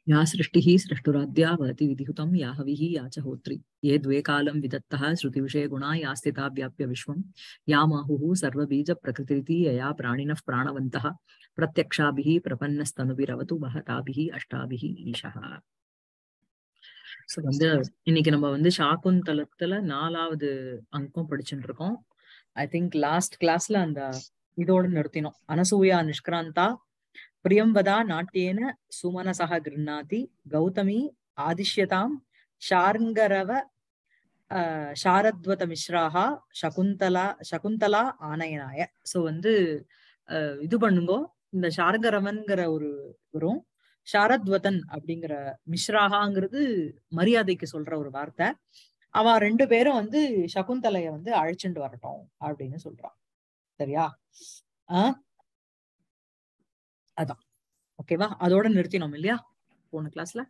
या सृष्टिः सृष्टुराद्या वहति विधिहुतं या हविः या च होत्री ये द्वे कालं विदत्तः श्रुतिविषयगुणा या स्थिता व्याप्य विश्वं या माहुः सर्वबीजप्रकृतिरिति यया प्राणिनः प्राणवन्तः प्रत्यक्षाभिः प्रपन्नस्तनुभिरवतु वहताभिः अष्टाभिः ईशः ஸோ வந்து இன்னைக்கு நம்ம வந்து சாக்குந்தலத்துல நாலாவது அங்கம் படிச்சுட்டு இருக்கோம் ஐ திங்க் லாஸ்ட் கிளாஸ்ல அந்த இதோட நிறுத்தினோம் அனசூயா நிஷ்கிராந்தா பிரியம்பதா நாட்டியேன சுமனசக கிருண்ணாதி கௌதமி ஆதிஷ்யதாம் ஷார்ங்கரவ ஆஹ் சாரத்வத மிஸ்ராஹா சகுந்தலா சகுந்தலா ஆனயனாய சோ வந்து அஹ் இது பண்ணுங்கோ இந்த ஷார்கரவன்கிற ஒரு வரும் ஷாரத்வதன் அப்படிங்கிற மிஸ்ராகாங்கிறது மரியாதைக்கு சொல்ற ஒரு வார்த்தை அவ ரெண்டு பேரும் வந்து சகுந்தலைய வந்து அழைச்சிட்டு வரட்டும் அப்படின்னு சொல்றான் சரியா ஆஹ் அதான் ஓகேவா அதோட நிறுத்தினோம் இல்லையா போன கிளாஸ்ல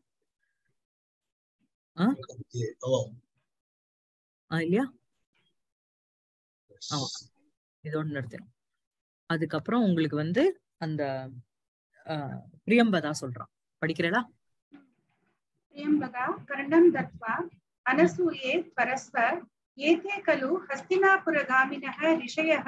ஆஹ் இல்லையா ஆமா இதோட நிறுத்தினோம் அதுக்கப்புறம் உங்களுக்கு வந்து அந்த ஆஹ் பிரியம்பதா சொல்றான் படிக்கிறடா प्रियम्बदा कर्णं दत्त्वा अनसूये परस्व एते खलु हस्तिनापुरगामिनः ऋषयः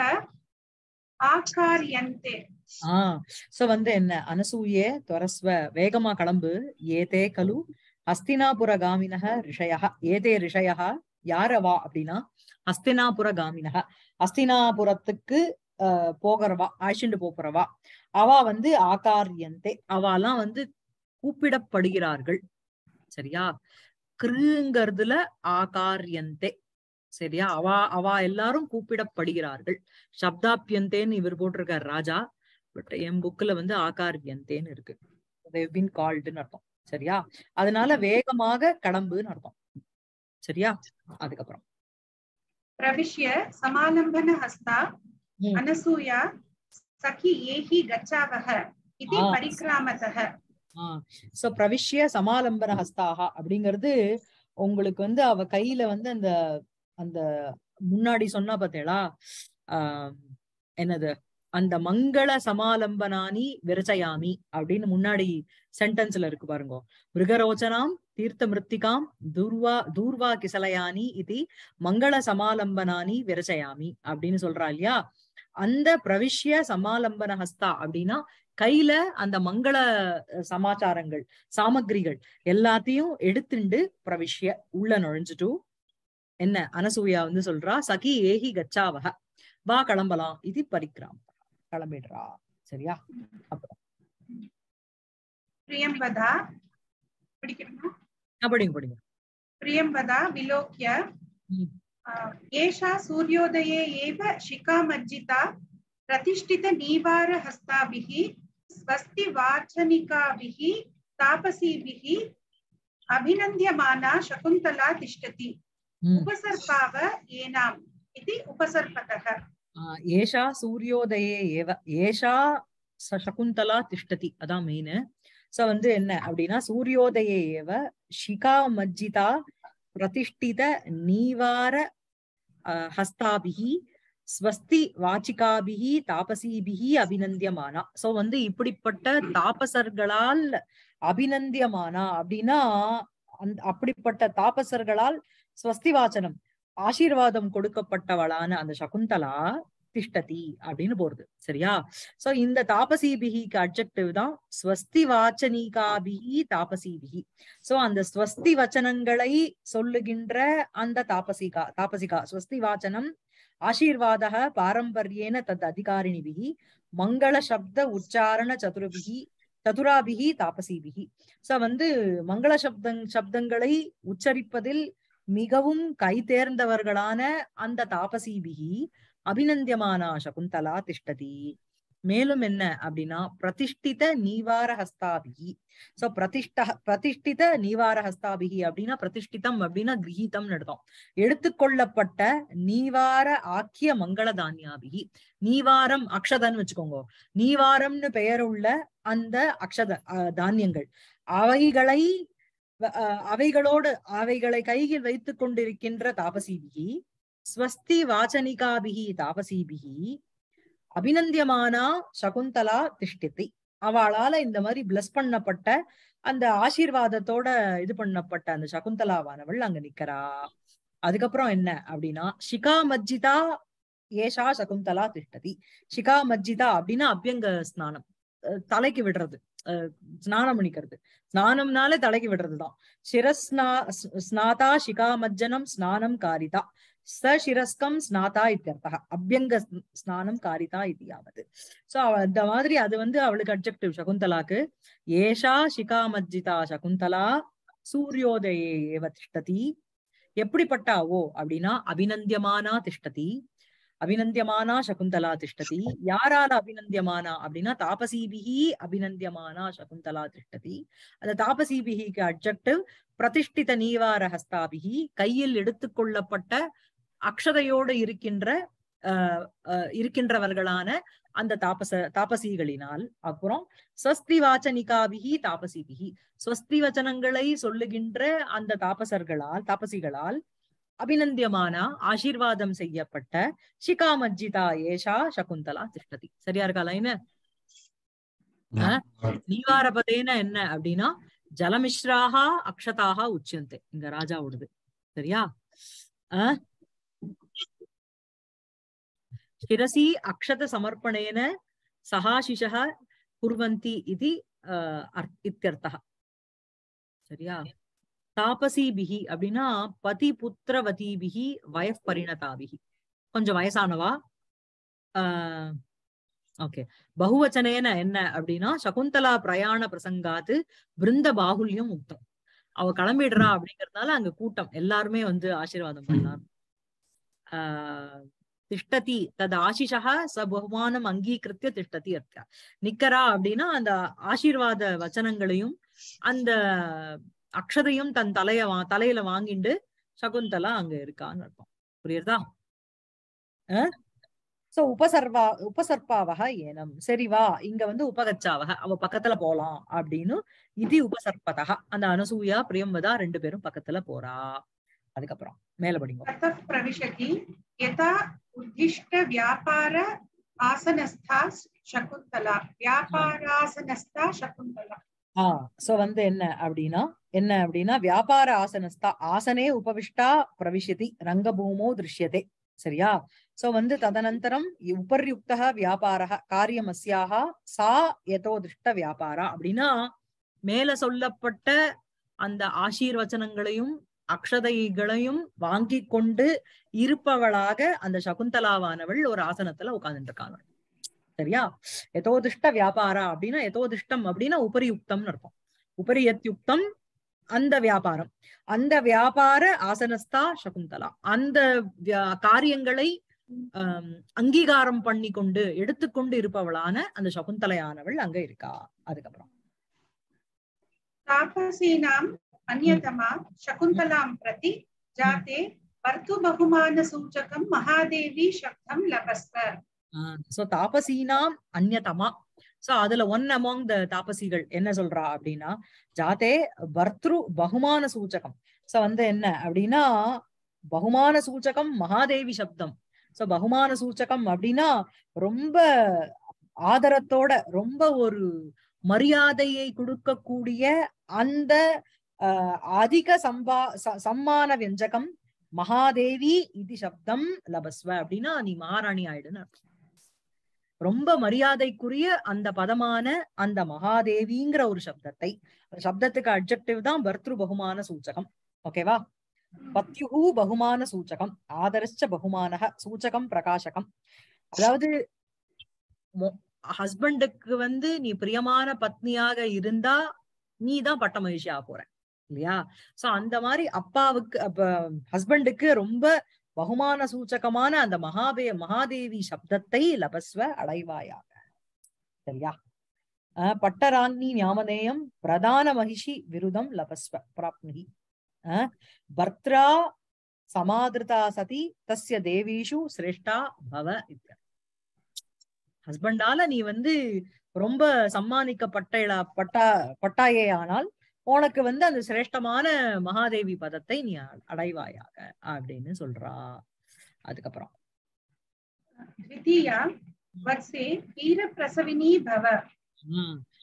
आकार्यन्ते ஆஹ் சோ வந்து என்ன அனசூயே துவரஸ்வ வேகமா கிளம்பு ஏதே கலு ஹஸ்தினாபுர காமினக ரிஷயா ஏதே ரிஷயா யாரவா அப்படின்னா ஹஸ்தினாபுர காமினக ஹஸ்தினாபுரத்துக்கு ஆஹ் போகிறவா அழைச்சிட்டு போறவா அவ வந்து ஆகாரியந்தே அவாலாம் வந்து கூப்பிடப்படுகிறார்கள் சரியா கிருங்கிறதுல ஆகாரியந்தே சரியா அவா அவா எல்லாரும் கூப்பிடப்படுகிறார்கள் சப்தாபியந்தேன்னு இவர் போட்டிருக்கார் ராஜா பட் என் புக்ல வந்து ஆகாரியந்தேன்னு இருக்கு பின் கால்டுன்னு அர்த்தம் சரியா அதனால வேகமாக கடம்புன்னு அர்த்தம் சரியா அதுக்கப்புறம் प्रविश्य समालम्बनहस्ता ம். अनसूया सखि ये हि गच्छावः इति आ. परिक्रामतः ஆஹ் சோ பிரவிஷ்ய சமாலம்பன ஹஸ்தாகா அப்படிங்கிறது உங்களுக்கு வந்து அவ கையில வந்து அந்த அந்த முன்னாடி சொன்னா பார்த்தேளா ஆஹ் என்னது அந்த மங்கள சமாலம்பனானி விரச்சயாமி அப்படின்னு முன்னாடி சென்டென்ஸ்ல இருக்கு பாருங்க மிருகரோச்சனாம் தீர்த்த மிருத்திகாம் தூர்வா தூர்வா கிசலயானி இது மங்கள சமாலம்பனானி விரச்சயாமி அப்படின்னு சொல்றா இல்லையா அந்த பிரவிஷ்ய சமாலம்பன ஹஸ்தா அப்படின்னா கையில அந்த மங்கள அஹ், சமாச்சாரங்கள் சாமக்கிரிகள் எல்லாத்தையும் எடுத்துண்டு பிரவிஷ்ய உள்ள நுழைஞ்சிட்டு என்ன அனசூயா வந்து சொல்றா சகி ஏஹி கச்சாவக வா கிளம்பலாம் இது பரிக்ராம் கிளம்பிடுறா சரியா அப்புறம் प्रियम्बदा பிடிக்கிறமா ஆ, படிங்க படிங்க प्रियम्बदा विलोक्य ம். आ, एषा सूर्योदये एव शिखामज्जिता प्रतिष्ठितनीवारहस्ताभिः स्वस्ति वाचनिकाभिः तापसीभिः अभिनन्द्यमाना शकुन्तला तिष्ठति ம். उपसर्पाव एनाम् इति उपसर्पतः ஆ, ஏஷா சூரியோதயே ஏவ ஏஷா ச- சகுந்தலா திஷ்டதி அதான் மெயின் சோ வந்து என்ன அப்படின்னா சூரியோதயே ஏவ ஷிகா மஜ்ஜிதா பிரதிஷ்டித நீவார அஹ், ஹஸ்தாபிகி ஸ்வஸ்தி வாச்சிகாபிகி தாபசீபிகி அபிநந்தியமானா சோ வந்து இப்படிப்பட்ட தாபசர்களால் அபிநந்தியமானா அப்படின்னா அந்த அப்படிப்பட்ட தாபசர்களால் ஸ்வஸ்தி வாச்சனம் ஆசீர்வாதம் கொடுக்கப்பட்டவளான அந்த சகுந்தலா திஷ்டதி அப்படின்னு போறது சரியா சோ இந்த தாபசீபிகிக்கு அப்ஜெக்டிவ் தான் ஸ்வஸ்தி வாச்சனிகாபிகி தாபசீபிகி சோ அந்த ஸ்வஸ்தி வச்சனங்களை சொல்லுகின்ற அந்த தாபசிகா தாபசிகா ஸ்வஸ்தி வாச்சனம் ஆசீர்வாதக பாரம்பரியேன தத் அதிகாரிணிபிகி மங்கள சப்த உச்சாரண சதுரபிகி சதுராபிகி தாபசீபிகி சோ வந்து மங்கள சப்தங் சப்தங்களை உச்சரிப்பதில் மிகவும் கை தேர்ந்தவர்களான அந்த தாபசீபிகி அபிநந்தியமானா சகுந்தலா திஷ்டதி மேலும் என்ன அப்படின்னா பிரதிஷ்டித நீவார ஹஸ்தாபிகி சோ பிரதிஷ்ட பிரதிஷ்டித நீவார ஹஸ்தாபிகி அப்படின்னா பிரதிஷ்டிதம் அப்படின்னா கிரகீதம் அர்த்தம் எடுத்துக்கொள்ளப்பட்ட நீவார ஆக்கிய மங்கள தானியாபிகி நீவாரம் அக்ஷதன்னு வச்சுக்கோங்க நீவாரம்னு பெயர் உள்ள அந்த அக்ஷத அஹ், தானியங்கள் அவைகளை வ- அஹ், அவைகளோடு அவைகளை கையில் வைத்துக் கொண்டிருக்கின்ற தாபசீபிகி ஸ்வஸ்தி வாச்சனிகாபிகி தாபசீபிகி அபிநந்தியமானா சகுந்தலா திஷ்டிதி அவளால இந்த மாதிரி பிளஸ் பண்ணப்பட்ட அந்த ஆசீர்வாதத்தோட இது பண்ணப்பட்ட அந்த சகுந்தலாவானவள் அங்க நிக்கிறா அதுக்கப்புறம் என்ன அப்படின்னா ஷிகா மஜ்ஜிதா ஏஷா சகுந்தலா திஷ்டதி ஷிகா மஜ்ஜிதா அப்படின்னா அபியங்க ஸ்நானம் அஹ் தலைக்கு விடுறது அஹ் ஸ்நானம் பண்ணிக்கிறது ஸ்நானம்னாலே தலைக்கு விடுறதுதான் சிரஸ்னா ஸ்- ஸ்நாதா ஷிகா மஜ்ஜனம் ஸ்நானம் காரிதா ச சிரஸ்கம் ஸ்நாதா இத்தியர்த்தா அபியங்க ஸ்ந- ஸ்நானம் காரிதா இது யாவது சோ அந்த மாதிரி அது வந்து அவளுக்கு அப்ஜெக்டிவ் சகுந்தலாக்கு ஏஷா ஷிகா மஜ்ஜிதா சகுந்தலா சூரியோதயே ஏவ திஷ்டதி எப்படிப்பட்டாவோ அப்படின்னா அபிநந்தியமானா திஷ்டதி அபிநந்தியமானா சகுந்தலா திஷ்டதி யாரால அபிநந்தியமானா அப்படின்னா தாபசீபிகி அபிநந்தியமானா சகுந்தலா திஷ்டதி அந்த தாபசீபிகிக்கு அப்ஜெக்டிவ் பிரதிஷ்டித நீவார ஹஸ்தாபிகி கையில் எடுத்துக்கொள்ளப்பட்ட அக்ஷதையோடு இருக்கின்ற ஆஹ் ஆஹ் இருக்கின்றவர்களான அந்த தாபச தாபசிகளினால் அப்புறம் ஸ்வஸ்தி வாச்சனிகாபிகி தாபசிபிகி ஸ்வஸ்தி வச்சனங்களை சொல்லுகின்ற அந்த தாபசர்களால் தாபசிகளால் அபிநந்தியமானா ஆசீர்வாதம் செய்யப்பட்ட ஷிகாமஜ்ஜிதா ஏஷா சகுந்தலா திஷ்டதி சரியா இருக்கா லைனு நீவாரபதேன என்ன அப்படின்னா ஜலமிஸ்ராகா அக்ஷதாக உச்சியந்தே இங்க ராஜாவோடது சரியா அஹ் शिरसि अक्षत समर्पणेन सहाशिषः कुर्वन्ति इति अஹ், அர்த்- இत्यर्थः சரியா தாபசிபிகி அப்படின்னா பதி புத்திரவதிபிகி வயப் பரிணதாபிகி கொஞ்சம் வயசானவா ஆஹ் ஓகே பகுவச்சனேன என்ன அப்படின்னா சகுந்தலா பிரயாண பிரசங்காத்து பிருந்த பாகுல்யம் முக்தம் அவ கிளம்பிடுறா அப்படிங்கறதுனால அங்க கூட்டம் எல்லாருமே வந்து ஆசீர்வாதம் பண்ணலாம் ஆஹ் திஷ்டதி தது ஆசிஷா ச பகுமானம் அங்கீகிருத்திய திஷ்டதி அர்த்தா நிக்கரா அப்படின்னா அந்த ஆசீர்வாத வச்சனங்களையும் அந்த அக்ஷதையும் தன் தலைய வா தலையில வாங்கிண்டு சகுந்தலா அங்க இருக்கான்னு அர்த்தம் புரியுறதா சோ உபசர்வா உபசர்ப்பாவக ஏனம் சரி வா இங்க வந்து உபகச்சாவக அவ பக்கத்துல போலாம் அப்படின்னு இது உபசர்ப்பதா அந்த அனசூயா பிரியம்பதா ரெண்டு பேரும் பக்கத்துல போறா அதுக்கப்புறம் மேல படிங்க ततः प्रविशति यथा उद्दिष्ट व्यापार आसनस्था शकुन्तला व्यापारासनस्था शकुन्तला ஆஹ் சோ வந்து என்ன அப்படின்னா என்ன அப்படின்னா வியாபார ஆசனஸ்தா ஆசனே உபவிஷ்டா பிரவிஷதி ரங்கபூமோ திருஷ்யதே சரியா சோ வந்து ததனந்தரம் உபர்யுக்தः வியாபாரः காரியமஸ்யாக சா எதோ திருஷ்ட வியாபாரா அப்படின்னா மேல சொல்லப்பட்ட அந்த ஆசீர்வச்சனங்களையும் அக்ஷதைகளையும் வாங்கி கொண்டு இருப்பவளாக அந்த சகுந்தலாவானவள் ஒரு ஆசனத்துல உட்கார்ந்துட்டு இருக்காங்க சரியா எதோதிஷ்ட வியாபாரா அப்படின்னா எதோதிஷ்டம் அப்படின்னா உபரியுக்தம்னு அர்த்தம் உபரியத்யுக்தம் அந்த வியாபாரம் அந்த வியாபார ஆசனஸ்தா சகுந்தலா அந்த வியா- காரியங்களை ஆம், அங்கீகாரம் பண்ணி கொண்டு எடுத்துக்கொண்டு இருப்பவளான அந்த சகுந்தலையானவள் அங்க இருக்கா அதுக்கப்புறம் तापसीनाम् अन्यतमा शकुन्तलां प्रति जाते भर्तुबहुमानसूचकं महादेवी शब्दं लभस्व சோ தாபசீனாம் அந்யதமா சோ அதுல ஒன் அமாங் த தாபசிகள் என்ன சொல்றா அப்படின்னா ஜாதே பர்த்ரு பகுமான சூச்சகம் சோ வந்து என்ன அப்படின்னா பகுமான சூச்சகம் மகாதேவி சப்தம் சோ பகுமான சூச்சகம் அப்படின்னா ரொம்ப ஆதரத்தோட ரொம்ப ஒரு மரியாதையை கொடுக்கக்கூடிய அந்த ஆஹ், அதிக சம்பா ச- சம்மான வியஞ்சகம் மகாதேவி இது சப்தம் லபஸ்வ அப்படின்னா நீ மகாராணி ஆயிடுன்னு அர்த்தம். ரொம்ப மரியாதைக்குரிய அந்த பதமான அந்த மகாதேவிங்கிற ஒரு சப்தத்தை அந்த சப்தத்துக்கு அட்ஜெக்டிவ் தான் பர்த்ரு பகுமான சூச்சகம் ஓகேவா பத்யுஹு பகுமான சூச்சகம் ஆதரச்ச பகுமானக சூச்சகம் பிரகாசகம் அதாவது ஹஸ்பண்டுக்கு வந்து நீ பிரியமான பத்னியாக இருந்தா நீ தான் பட்ட மகிழ்ச்சி ஆக போற இல்லையா சோ அந்த மாதிரி அப்பாவுக்கு அப்ப ஹஸ்பண்டுக்கு ரொம்ப பகுமான சூச்சகமான அந்த மகாபே மகாதேவி சப்தத்தை லபஸ்வ அடைவாயாக சரியா அஹ் பட்டராங்கி ஞாமதேயம் பிரதான மகிஷி விருதம் லபஸ்வ பிராப்னுகி அஹ் பர்த்ரா சமாதிருதா சதி தஸ்ய தேவீஷு சிரேஷ்டா பவ இத்ய ஹஸ்பண்டால நீ வந்து ரொம்ப சம்மானிக்கப்பட்ட பட்டா பட்டாயே ஆனால் உனக்கு வந்து அந்த சிரேஷ்டமான மகாதேவி பதத்தை நீ அ- அடைவாயாக அப்படின்னு சொல்றா அதுக்கப்புறம் द्वितीया वत्से वीरप्रसविनी भव உம்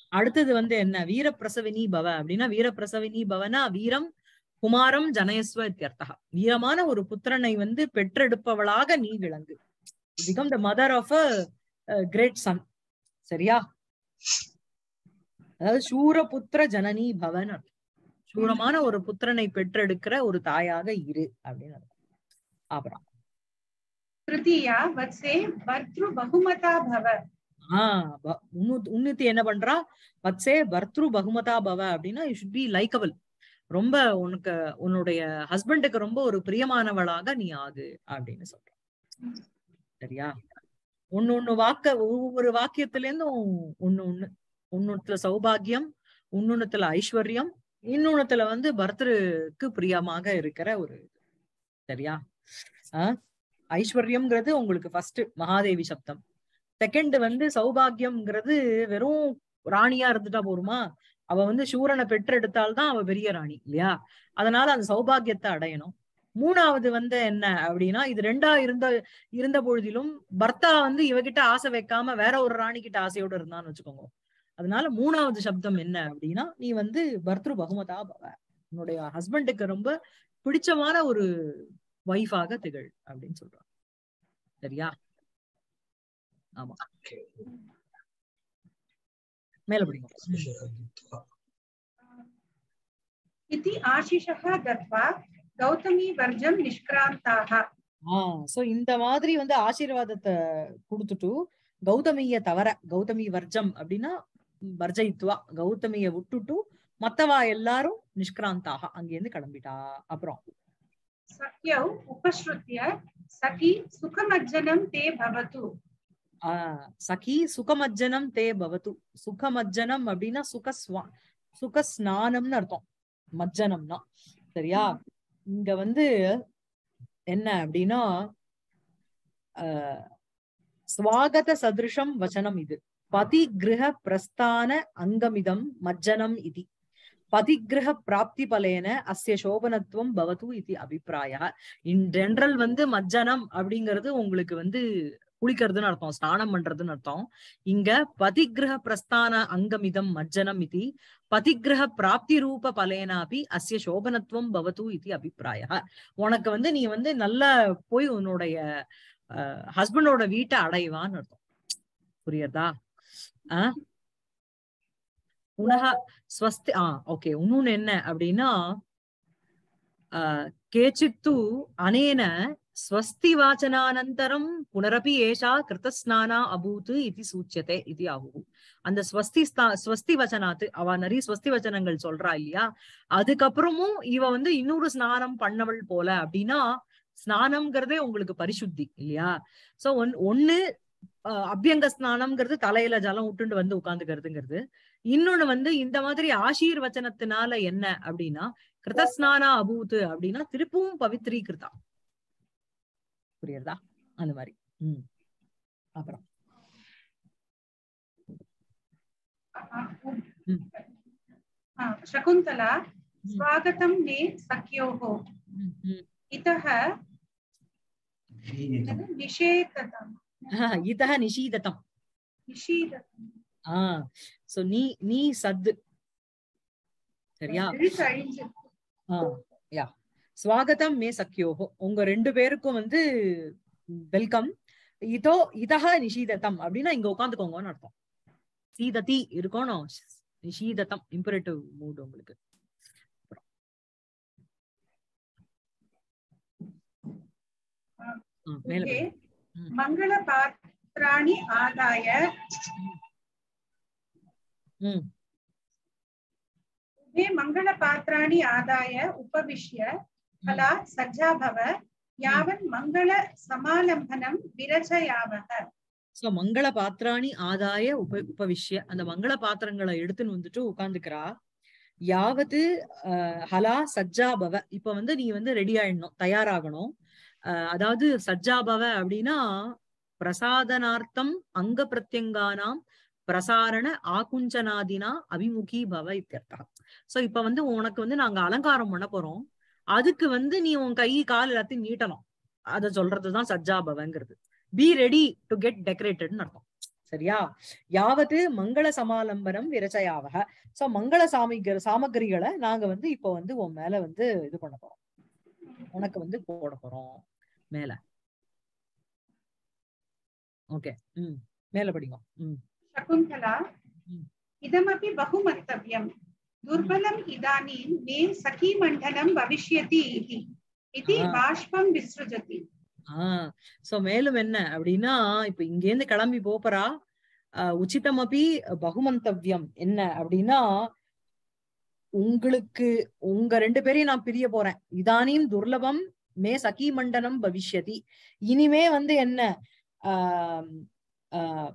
அடுத்தது வந்து என்ன வீரப்பிரசவினி பவ அப்படின்னா வீரப்பிரசவினி பவனா வீரம் குமாரம் ஜனயஸ்வ இத்தியர்த்தா வீரமான ஒரு புத்திரனை வந்து பெற்றெடுப்பவளாக நீ விளங்கு become the mother of a great son சரியா அதாவது சூரபுத்திர ஜனனி பவன் அர்த்தம். சூரமான ஒரு புத்திரனை பெற்றெடுக்கிற ஒரு தாயாக இரு அப்படின்னு அர்த்தம். அப்புறம் तृतीया वत्से भर्तृ बहुमता भव ஆஹ் ப- உன்னு- உன்னித்தி என்ன பண்றா வத்சே பர்த்ரு பகுமதா பவ அப்படின்னா யூ ஷுட் பி லைக்கபிள் ரொம்ப உனக்கு உன்னுடைய ஹஸ்பண்டுக்கு ரொம்ப ஒரு பிரியமானவளாக நீ ஆகு அப்படின்னு சொல்ற சரியா ஒண்ணு ஒண்ணு வாக்க ஒவ்வொரு வாக்கியத்துல இருந்தும் ஒண்ணு ஒண்ணு ஒன்னொன்னுத்துல சௌபாகியம் இன்னொன்னுத்துல ஐஸ்வர்யம் இன்னொன்னுத்துல வந்து பர்தருக்கு பிரியமாக இருக்கிற ஒரு இது. சரியா ஆஹ் ஐஸ்வர்யம்ங்கிறது உங்களுக்கு ஃபர்ஸ்ட் மகாதேவி சப்தம் செகண்ட் வந்து சௌபாகியம்ங்கிறது வெறும் ராணியா இருந்துட்டா போருமா அவ வந்து சூரனை பெற்றெடுத்தால்தான் அவ பெரிய ராணி இல்லையா அதனால அந்த சௌபாகியத்தை அடையணும் மூணாவது வந்து என்ன அப்படின்னா இது ரெண்டா இருந்த இருந்த பொழுதிலும் பர்த்தா வந்து இவகிட்ட ஆசை வைக்காம வேற ஒரு ராணி கிட்ட ஆசையோட இருந்தான்னு வச்சுக்கோங்க அதனால மூணாவது சப்தம் என்ன அப்படின்னா நீ வந்து பர்த்ரு பகுமதா பவ உன்னுடைய ஹஸ்பண்டுக்கு ரொம்ப பிடிச்சமான ஒரு ஒய்ஃபாக திகழ் அப்படின்னு சொல்றான் சரியா ஆமா மேல படிங்க ம். इति आशिषः दत्वा गौतमी वर्जं निष्क्रान्ताः ஆஹ் சோ இந்த மாதிரி வந்து ஆசீர்வாதத்தை கொடுத்துட்டு கௌதமிய தவிர கௌதமி வர்ஜம் அப்படின்னா வர்ஜயித்துவா கௌதமிய விட்டுட்டு மத்தவா எல்லாரும் நிஷ்கிராந்தாக அங்கிருந்து கிளம்பிட்டா அப்புறம் सख्यौ उपश्रुत्य सखी सुखमज्जनं ते भवतु ஆஹ் சகி சுகமஜ்ஜனம் தே பவத்து சுகமஜ்ஜனம் அப்படின்னா சுகஸ்வா சுகஸ்நானம்னு அர்த்தம் மஜ்ஜனம்னா சரியா இங்க வந்து என்ன அப்படின்னா ஆஹ் ஸ்வாகத சதிருஷம் வச்சனம் இது பதிகிரக பிரஸ்தான அங்கமிதம் மஜ்ஜனம் இது பதிகிரக பிராப்தி பலேன அஸ்ய சோபனத்துவம் பவத்து இது அபிப்பிராய இன் ஜெனரல் வந்து மஜ்ஜனம் அப்படிங்கிறது உங்களுக்கு வந்து குளிக்கிறதுன்னு அர்த்தம் ஸ்நானம் பண்றதுன்னு அர்த்தம் இங்க பதிகிரக பிரஸ்தான அங்கமிதம் மஜ்ஜனம் இது பதிகிரக பிராப்தி ரூப பலேனாபி அஸ்ய சோபனத்துவம் பவத்து இது அபிப்பிராய உனக்கு வந்து நீ வந்து நல்லா போய் உன்னுடைய ஹஸ்பண்டோட வீட்டை அடைவான்னு அர்த்தம் புரியுறதா ஆஹ் புனக ஸ்வஸ்தி ஆ ஓகே இன்னொன்னு என்ன அப்படின்னா ஆஹ் கேச்சித்து அனேன ஸ்வஸ்தி வாச்சனானந்தரம் புனரபி ஏஷா கிருத்தஸ்நானா அபூத் இது சூச்சியதே இது ஆகு அந்த ஸ்வஸ்தி ஸ்தா- ஸ்வஸ்தி வச்சனாத்து அவ நிறைய ஸ்வஸ்தி வச்சனங்கள் சொல்றா இல்லையா அதுக்கப்புறமும் இவ வந்து இன்னொரு ஸ்நானம் பண்ணவள் போல அப்படின்னா ஸ்நானம்ங்கிறதே உங்களுக்கு பரிசுத்தி இல்லையா சோ ஒன் ஒண்ணு அஹ், அபியங்க ஸ்நானம்ங்கிறது தலையில ஜலம் விட்டுண்டு வந்து உட்கார்ந்துக்கிறதுங்கிறது இன்னொன்னு வந்து இந்த மாதிரி ஆசீர்வச்சனத்தினால என்ன அப்படின்னா கிருதஸ்நானா அபூத் அப்படின்னா திருப்பவும் பவித்ரீகிருதா புரியுறதா அந்த மாதிரி உம் அப்புறம் ம். आ, शकुन्तला स्वागतं मे सख्योः உம் உம் इतः निषेधतं ஆஹ், இதः நிஷீததம் निषीधतं ஆஹ் சோ நீ நீ சத்து சரியா இழுத்து அழிஞ்சு ஆஹ் யா ஸ்வாகதம் மே சக்கியோகோ உங்க ரெண்டு பேருக்கும் வந்து வெல்கம் இதோ இதஹ நிஷீதத்தம் அப்படின்னா இங்க உட்காந்துக்கோங்கன்னு அர்த்தம் சீததி இருக்கணும் நிஷீதத்தம் இம்பரேட்டிவ் மூட் உங்களுக்கு ஆ, மேல उभे போய். ம். मङ्गलपात्राणि आदाय ம் उभे मङ्गलपात्राणि आदाय उपविश्य फला सज्जा भव यावन् मङ्गलसमालम्बनं विरचयावः சோ மங்கள பாத்திராணி ஆதாய உப உபவிஷ்ய அந்த மங்கள பாத்திரங்களை எடுத்துன்னு வந்துட்டு உட்கார்ந்துக்கிறா யாவது அஹ், ஹலா சஜ்ஜாபவ இப்ப வந்து நீ வந்து ரெடி ஆயிடணும் தயாராகணும் அஹ், அதாவது சஜ்ஜாபவ அப்படின்னா பிரசாதனார்த்தம் அங்க பிரத்யங்கானாம் பிரசாரண ஆகுஞ்சனாதினா அபிமுகி பவ இத்தியர்த்தா சோ இப்ப வந்து உனக்கு வந்து நாங்க அலங்காரம் பண்ண போறோம் அதுக்கு வந்து நீ உன் கை கால் எல்லாத்தையும் நீட்டணும் அத சொல்றதுதான் சஜ்ஜாபவங்கிறது பி ரெடி டு கெட் டெக்கரேட்டட்னு அர்த்தம் சரியா யாவது மங்கள சமாலம்பனம் விரச்சயாவக சோ மங்கள சாமிக சாமகிரிகளை நாங்க வந்து இப்போ வந்து உன் மேல வந்து இது பண்ண போறோம் உனக்கு வந்து போட போறோம் மேல ஓகே ம் மேல படிங்க ம் शकुन्तला Mm. इदमपि बहु मन्तव्यम् दुर्बलम् इदानीं मे सखीमण्डनं भविष्यति इति इति Ah. बाष्पं विसृजति ஆஹ் சோ மேலும் என்ன அப்படின்னா இப்ப இங்க இருந்து கிளம்பி போறா உச்சிதமபி பகுமந்தவ்யம் என்ன அப்படின்னா உங்களுக்கு உங்க ரெண்டு பேரையும் நான் பிரிய போறேன் இதானியும் துர்லபம் மே சகி மண்டனம் பவிஷ்யதி இனிமே வந்து என்ன ஆஹ் ஆஹ்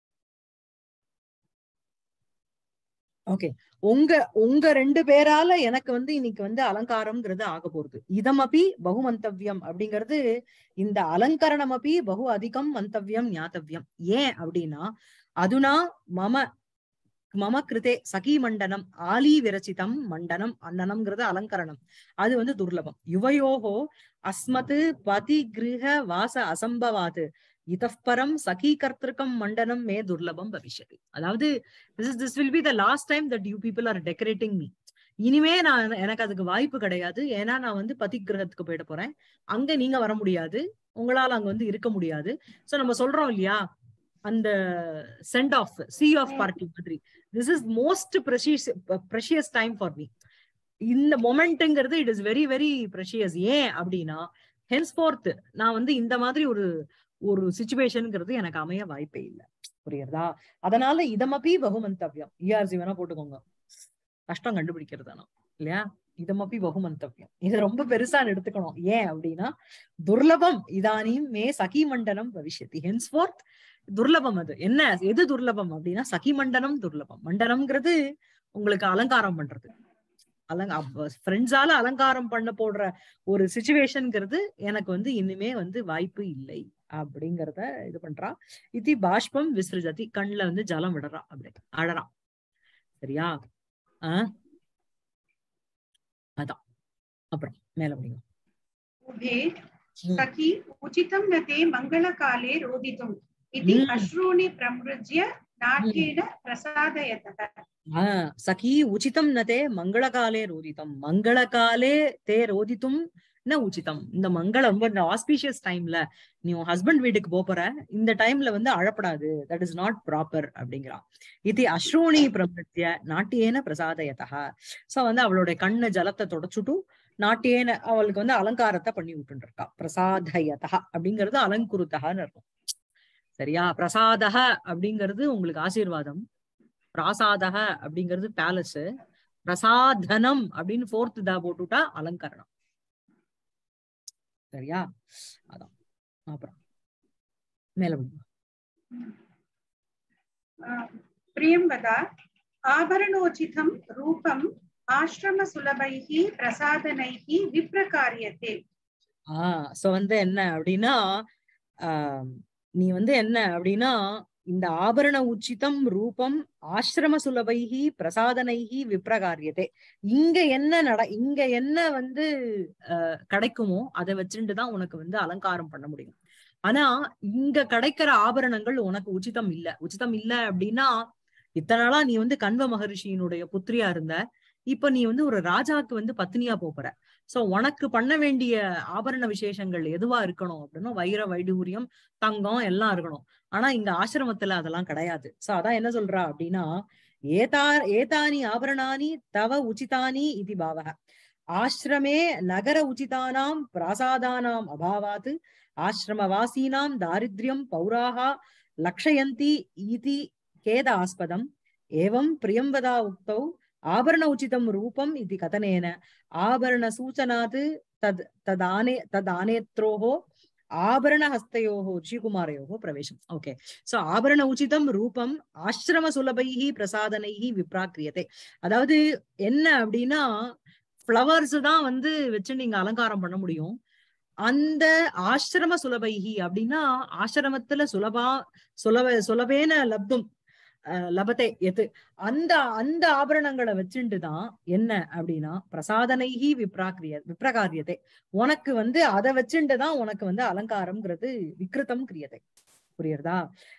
ஓகே உங்க உங்க ரெண்டு பேரால எனக்கு வந்து இன்னைக்கு வந்து அலங்காரம்ங்கிறது ஆக போறது இதமபி பகுமந்தவ்யம் அப்படிங்கிறது இந்த அலங்கரணம் அப்பி பகு அதிகம் மந்தவ்யம் ஞாத்தவ்யம் ஏன் அப்படின்னா அதுனா மம மம கிருதே சகி மண்டனம் ஆலி விரச்சிதம் மண்டனம் அன்னனம்ங்கிறது அலங்கரணம் அது வந்து துர்லபம் யுவயோகோ அஸ்மத் பதி கிருஹ வாச அசம்பவாது இதப்பரம் சகி கர்த்திருக்கம் மண்டனம் மே துர்லபம் பவிஷ்யதி அதாவது this is this will be the last time that you people are decorating me இனிமே நான் எனக்கு அதுக்கு வாய்ப்பு கிடையாது ஏன்னா நான் வந்து பதி கிரகத்துக்கு போயிட போறேன் அங்க நீங்க வர முடியாது உங்களால அங்க வந்து இருக்க முடியாது சோ நம்ம சொல்றோம் இல்லையா அந்த send off see off party மாதிரி this is most precious precious time for me இந்த மொமெண்ட்ங்கிறது it is very very precious ஏன் அப்படின்னா ஹென்ஸ்போர்த் நான் வந்து இந்த மாதிரி ஒரு ஒரு சுச்சுவேஷனுங்கிறது எனக்கு அமைய வாய்ப்பே இல்லை புரியுறதா அதனால இதமப்பி பகுமந்தவ்யம் இஆர்சி வேணா போட்டுக்கோங்க கஷ்டம் கண்டுபிடிக்கிறது ஆனா இல்லையா இதமப்பி பகுமந்தவ்யம் இது ரொம்ப பெருசா எடுத்துக்கணும் ஏன் அப்படின்னா துர்லபம் இதானியும் மே சகி மண்டலம் பவிஷ்யத்தி ஹென்ஸ்போர்த் துர்லபம் அது என்ன எது துர்லபம் அப்படின்னா சகி மண்டலம் துர்லபம் மண்டலம்ங்கிறது உங்களுக்கு அலங்காரம் பண்றது அலங்க ஃப்ரெண்ட்ஸால அலங்காரம் பண்ண போடுற ஒரு சுச்சுவேஷன்ங்கிறது எனக்கு வந்து இனிமே வந்து வாய்ப்பு இல்லை அப்படிங்கறத இது பண்றா இதி பாஷ்பம் விசிருஜதி கண்ணுல வந்து ஜலம் விடுறா அப்படி அழறான் சரியா ஆஹ் அதான் அப்புறம் மேல முடியும் उभे Mm. सखी उचितं न ते मङ्गलकाले रोदितुम् इति Mm. अश्रूणि प्रमृज्य नाट्येन प्रसादयतः ஆஹ் சகி உச்சிதம் நதே மங்களகாலே ரோதிதம் மங்களகாலே தே ரோதித்தும் ந உச்சிதம் இந்த மங்களம் ரொம்ப இந்த ஆஸ்பீஷியஸ் டைம்ல நீ உன் ஹஸ்பண்ட் வீட்டுக்கு போப் போற இந்த டைம்ல வந்து அழப்படாது தட் இஸ் நாட் ப்ராப்பர் அப்படிங்கிறான் இது அஸ்ரோணி பிரமிருத்திய நாட்டியேன பிரசாதயதா சோ வந்து அவளுடைய கண்ணு ஜலத்தை தொடச்சுட்டு நாட்டியேன அவளுக்கு வந்து அலங்காரத்தை பண்ணி விட்டுட்டு இருக்கா பிரசாதயதா அப்படிங்கிறது அலங்குருத்தகான்னு இருக்கும் சரியா பிரசாதக அப்படிங்கிறது உங்களுக்கு ஆசீர்வாதம் பிராசாதக அப்படிங்கிறது பேலஸ் பிரசாதனம் அப்படின்னு ஃபோர்த் தா போட்டுட்டா அலங்கரணம் சரியா அதான் அப்புறம் மேல விடுங்க. प्रियं वद आभरणोचितं रूपम् आश्रमसुलभैः प्रसादनैः विप्रकार्यते ஆஹ் சோ வந்து என்ன அப்படின்னா ஆஹ் நீ வந்து என்ன அப்படின்னா இந்த ஆபரண உச்சிதம் ரூபம் ஆசிரம சுலபைகி பிரசாதனைகி விப்ரகாரியதே இங்க என்ன நட இங்க என்ன வந்து அஹ், கிடைக்குமோ அதை வச்சுட்டு தான் உனக்கு வந்து அலங்காரம் பண்ண முடியும் ஆனா இங்க கிடைக்கிற ஆபரணங்கள் உனக்கு உச்சிதம் இல்ல உச்சிதம் இல்ல அப்படின்னா இத்தனை நாளா நீ வந்து கண்வ மகரிஷியினுடைய புத்திரியா இருந்த இப்ப நீ வந்து ஒரு ராஜாக்கு வந்து பத்னியா போற சோ உனக்கு பண்ண வேண்டிய ஆபரண விசேஷங்கள் எதுவா இருக்கணும் அப்படின்னா வைர வைடூரியம் தங்கம் எல்லாம் இருக்கணும் ஆனா இங்க ஆசிரமத்துல அதெல்லாம் கிடையாது சோ அதான் என்ன சொல்றா அப்படின்னா ஏதா ஏதானி ஆபரணானி தவ உச்சிதானி இது பாவக ஆசிரமே நகர உச்சிதானாம் பிராசாதானாம் அபாவாத் ஆசிரமவாசீனாம் தாரித்ரியம் பௌராக லக்ஷயந்தி இதி கேதாஸ்பதம் ஏவம் பிரியம்பதா உக்தௌ ஆபரண உச்சிதம் ரூபம் இது கதனேன ஆபரண சூச்சனாத் தத் ததானே ததானேத்ரோஹோ ஆபரண ஹஸ்தயோஹோ ரிஷிகுமாரயோஹோ பிரவேசம் ஓகே சோ ஆபரண உச்சிதம் ரூபம் ஆசிரம சுலபைஹி பிரசாதனைஹி விப்ராக்கிரியதே அதாவது என்ன அப்படின்னா ஃப்ளவர்ஸ் தான் வந்து வச்சு நீங்க அலங்காரம் பண்ண முடியும் அந்த ஆசிரம சுலபைஹி அப்படின்னா ஆசிரமத்துல சுலபா சுலப சுலபேன லப்தும் அஹ், லபத்தே எது அந்த அந்த ஆபரணங்களை வச்சுட்டு தான் என்ன அப்படின்னா பிரசாதனைஹி விப்ராக்கிரிய விப்ரகாரியத்தை உனக்கு வந்து அதை வச்சுட்டு தான் உனக்கு வந்து அலங்காரம்ங்கிறது விக்ருதம் கிரியதை புரியுறதா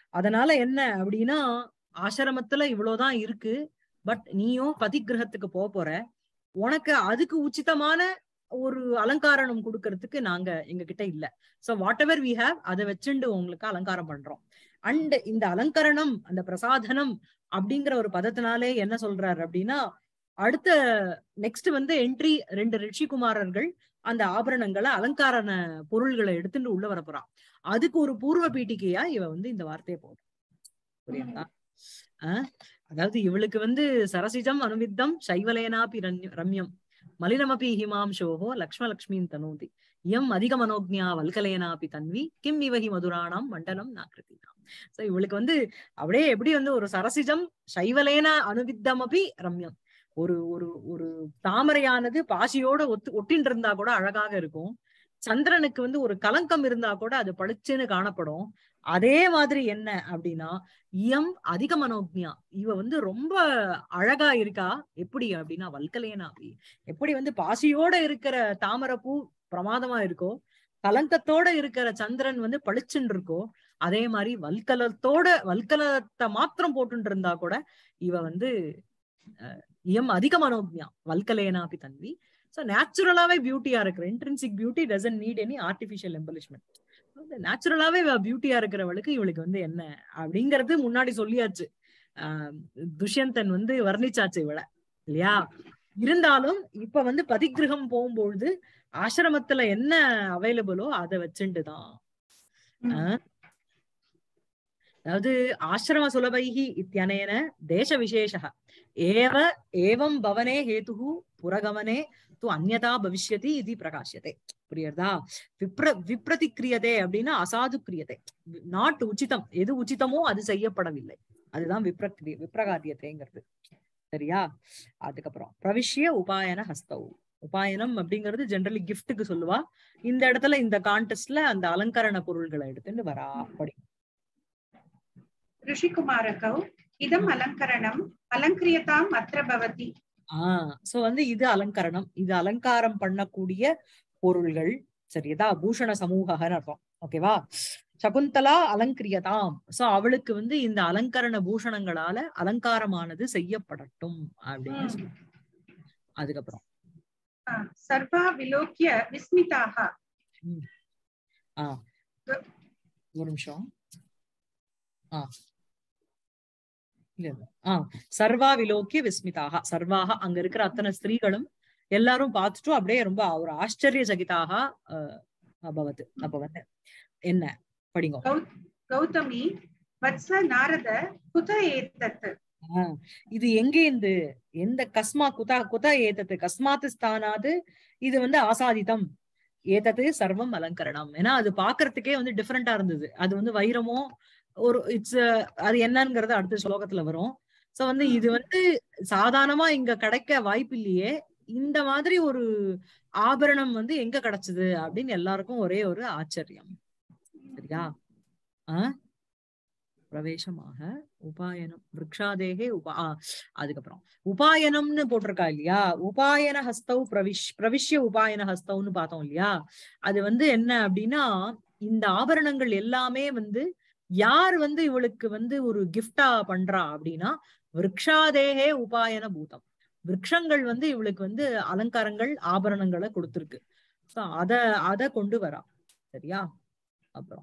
அதனால என்ன அப்படின்னா ஆசிரமத்துல இவ்வளவுதான் இருக்கு பட் நீயும் பதிகிரகத்துக்கு போக போற உனக்கு அதுக்கு உச்சிதமான ஒரு அலங்காரணம் கொடுக்கறதுக்கு நாங்க எங்க கிட்ட இல்ல so whatever we have அதை வச்சுண்டு உங்களுக்கு அலங்காரம் பண்றோம் அண்ட் இந்த அலங்கரணம் அந்த பிரசாதனம் அப்படிங்கிற ஒரு பதத்தினாலே என்ன சொல்றாரு அப்படின்னா அடுத்த நெக்ஸ்ட் வந்து என்ட்ரி ரெண்டு ரிஷிகுமாரர்கள் அந்த ஆபரணங்களை அலங்காரண பொருள்களை எடுத்துட்டு உள்ள வர போறான் அதுக்கு ஒரு பூர்வ பீட்டிகையா இவ வந்து இந்த வார்த்தையை போடும் புரியுதா ஆஹ் அதாவது இவளுக்கு வந்து சரசிஜம் அனுவித்தம் சைவலேனாபி ரன்ய- ரம்யம் மலினமபி ஹிமாம்சோஹோ லக்ஷ்மலக்ஷ்மீன் தனோதி இயம் அதிக மனோஜ்ஞா வல்கலேனாபி தன்வி கிம் இவகி மதுராணாம் மண்டலம் நாக்கிருதினாம் சோ இவளுக்கு வந்து அப்படியே எப்படி வந்து ஒரு சரசிஜம் சைவலேன அனுவித்தமபி ரம்யம் ஒரு ஒரு ஒரு தாமரையானது பாசியோட ஒத்து ஒட்டின்னு இருந்தா கூட அழகாக இருக்கும் சந்திரனுக்கு வந்து ஒரு கலங்கம் இருந்தா கூட அது பளிச்சுன்னு காணப்படும் அதே மாதிரி என்ன அப்படின்னா இயம் அதிக மனோஜ்ஞா இவ வந்து ரொம்ப அழகா இருக்கா எப்படி அப்படின்னா வல்கலேனாபி எப்படி வந்து பாசியோட இருக்கிற தாமரைப்பூ பிரமாதமா இருக்கோ கலங்கத்தோட இருக்கிற சந்திரன் வந்து பளிச்சுன்னு இருக்கோ அதே மாதிரி வல்கலத்தோட வல்கலத்தை மாத்திரம் போட்டுட்டு இருந்தா கூட இவ வந்து அஹ், இயம் அதிக மனோஜ்ஞா வல்கலேனாபி தன்வி சோ நேச்சுரலாவே பியூட்டியா இருக்கிற intrinsic beauty doesn't need any artificial embellishment நேச்சுரலாவே பியூட்டியா இருக்கிறவளுக்கு இவளுக்கு வந்து என்ன அப்படிங்கறது முன்னாடி சொல்லியாச்சு ஆஹ் துஷ்யந்தன் வந்து வர்ணிச்சாச்சு இவள இல்லையா இருந்தாலும் இப்ப வந்து பதிகிரகம் போகும்பொழுது ஆசிரமத்துல என்ன அவைலபிளோ அதை வச்சுட்டு தான் ஆஹ் அதாவது ஆசிரம சுலபைஹி இத்தியனேன தேச விசேஷ ஏவ ஏவம் பவனே ஹேதுஹு புரகமனே து அந்யதா பவிஷ்யதி இது பிரகாஷ்யதே புரியுறதா விப்ர விப்ரதிக்கிரியதே அப்படின்னா அசாது கிரியதே நாட் உச்சிதம் எது உச்சிதமோ அது செய்யப்படவில்லை அதுதான் விப்ரக்ரிய விப்ரகாரியத்தைங்கிறது சரியா அதுக்கப்புறம் பிரவிஷ்ய உபாயன ஹஸ்தவ் உபாயனம் அப்படிங்கிறது ஜெனரலி கிஃப்ட்டுக்கு சொல்லுவா இந்த இடத்துல இந்த கான்டெஸ்ட்ல அந்த அலங்கரண பொருள்களை எடுத்துட்டு வரா அப்படி ऋषिकुमारकौ इदम् अलङ्करणम् अलङ्क्रियताम् अत्र भवति ஆஹ் சோ வந்து இது அலங்கரணம் இது அலங்காரம் பண்ணக்கூடிய பொருள்கள் சரிதா பூஷண சமூகன்னு அர்த்தம் ஓகேவா சகுந்தலா அலங்கிரியதாம் சோ அவளுக்கு வந்து இந்த அலங்கரண பூஷணங்களால அலங்காரமானது செய்யப்படட்டும் அப்படின்னு சொல்லு. அதுக்கப்புறம் आ, सर्वा विलोक्य विस्मिताः ஆஹ் ஒரு நிமிஷம் ஆஹ் இல்ல இல்ல ஆஹ் சர்வா விலோக்கிய விஸ்மிதாக சர்வாக அங்க இருக்கிற அத்தனை ஸ்திரீகளும் எல்லாரும் பார்த்துட்டும் அப்படியே ரொம்ப ஒரு ஆச்சரிய சகிதாக அபவத் அப்ப வந்து என்ன படிங்க गौतमी वत्स नारद कुत एतत् ஆஹ் இது எங்கேந்து எந்த கஸ்மா குதா குதா ஏதத்து கஸ்மாத்து ஸ்தானாது இது வந்து ஆசாதிதம் ஏதத்து சர்வம் அலங்கரணம் ஏன்னா அது பாக்குறதுக்கே வந்து டிஃப்ரெண்டா இருந்தது அது வந்து வைரமோ ஒரு இட்ஸ் அது என்னங்கிறது அடுத்த ஸ்லோகத்துல வரும் சோ வந்து இது வந்து சாதாரணமா இங்க கிடைக்க வாய்ப்பு இல்லையே இந்த மாதிரி ஒரு ஆபரணம் வந்து எங்க கிடைச்சது அப்படின்னு எல்லாருக்கும் ஒரே ஒரு ஆச்சரியம் சரியா ஆஹ் பிரவேசமாக உபாயனம் விரக்ஷாதேகே உபா ஆ, அதுக்கப்புறம் உபாயனம்னு போட்டிருக்கா இல்லையா உபாயன ஹஸ்தவ் பிரவிஷ் பிரவிஷ்ய உபாயன ஹஸ்தவ்னு பார்த்தோம் இல்லையா அது வந்து என்ன அப்படின்னா இந்த ஆபரணங்கள் எல்லாமே வந்து யார் வந்து இவளுக்கு வந்து ஒரு கிஃப்டா பண்றா அப்படின்னா விரக்ஷாதேகே உபாயன பூதம் விரக்ஷங்கள் வந்து இவளுக்கு வந்து அலங்காரங்கள் ஆபரணங்களை கொடுத்திருக்கு சோ அத அத கொண்டு வரா சரியா அப்புறம்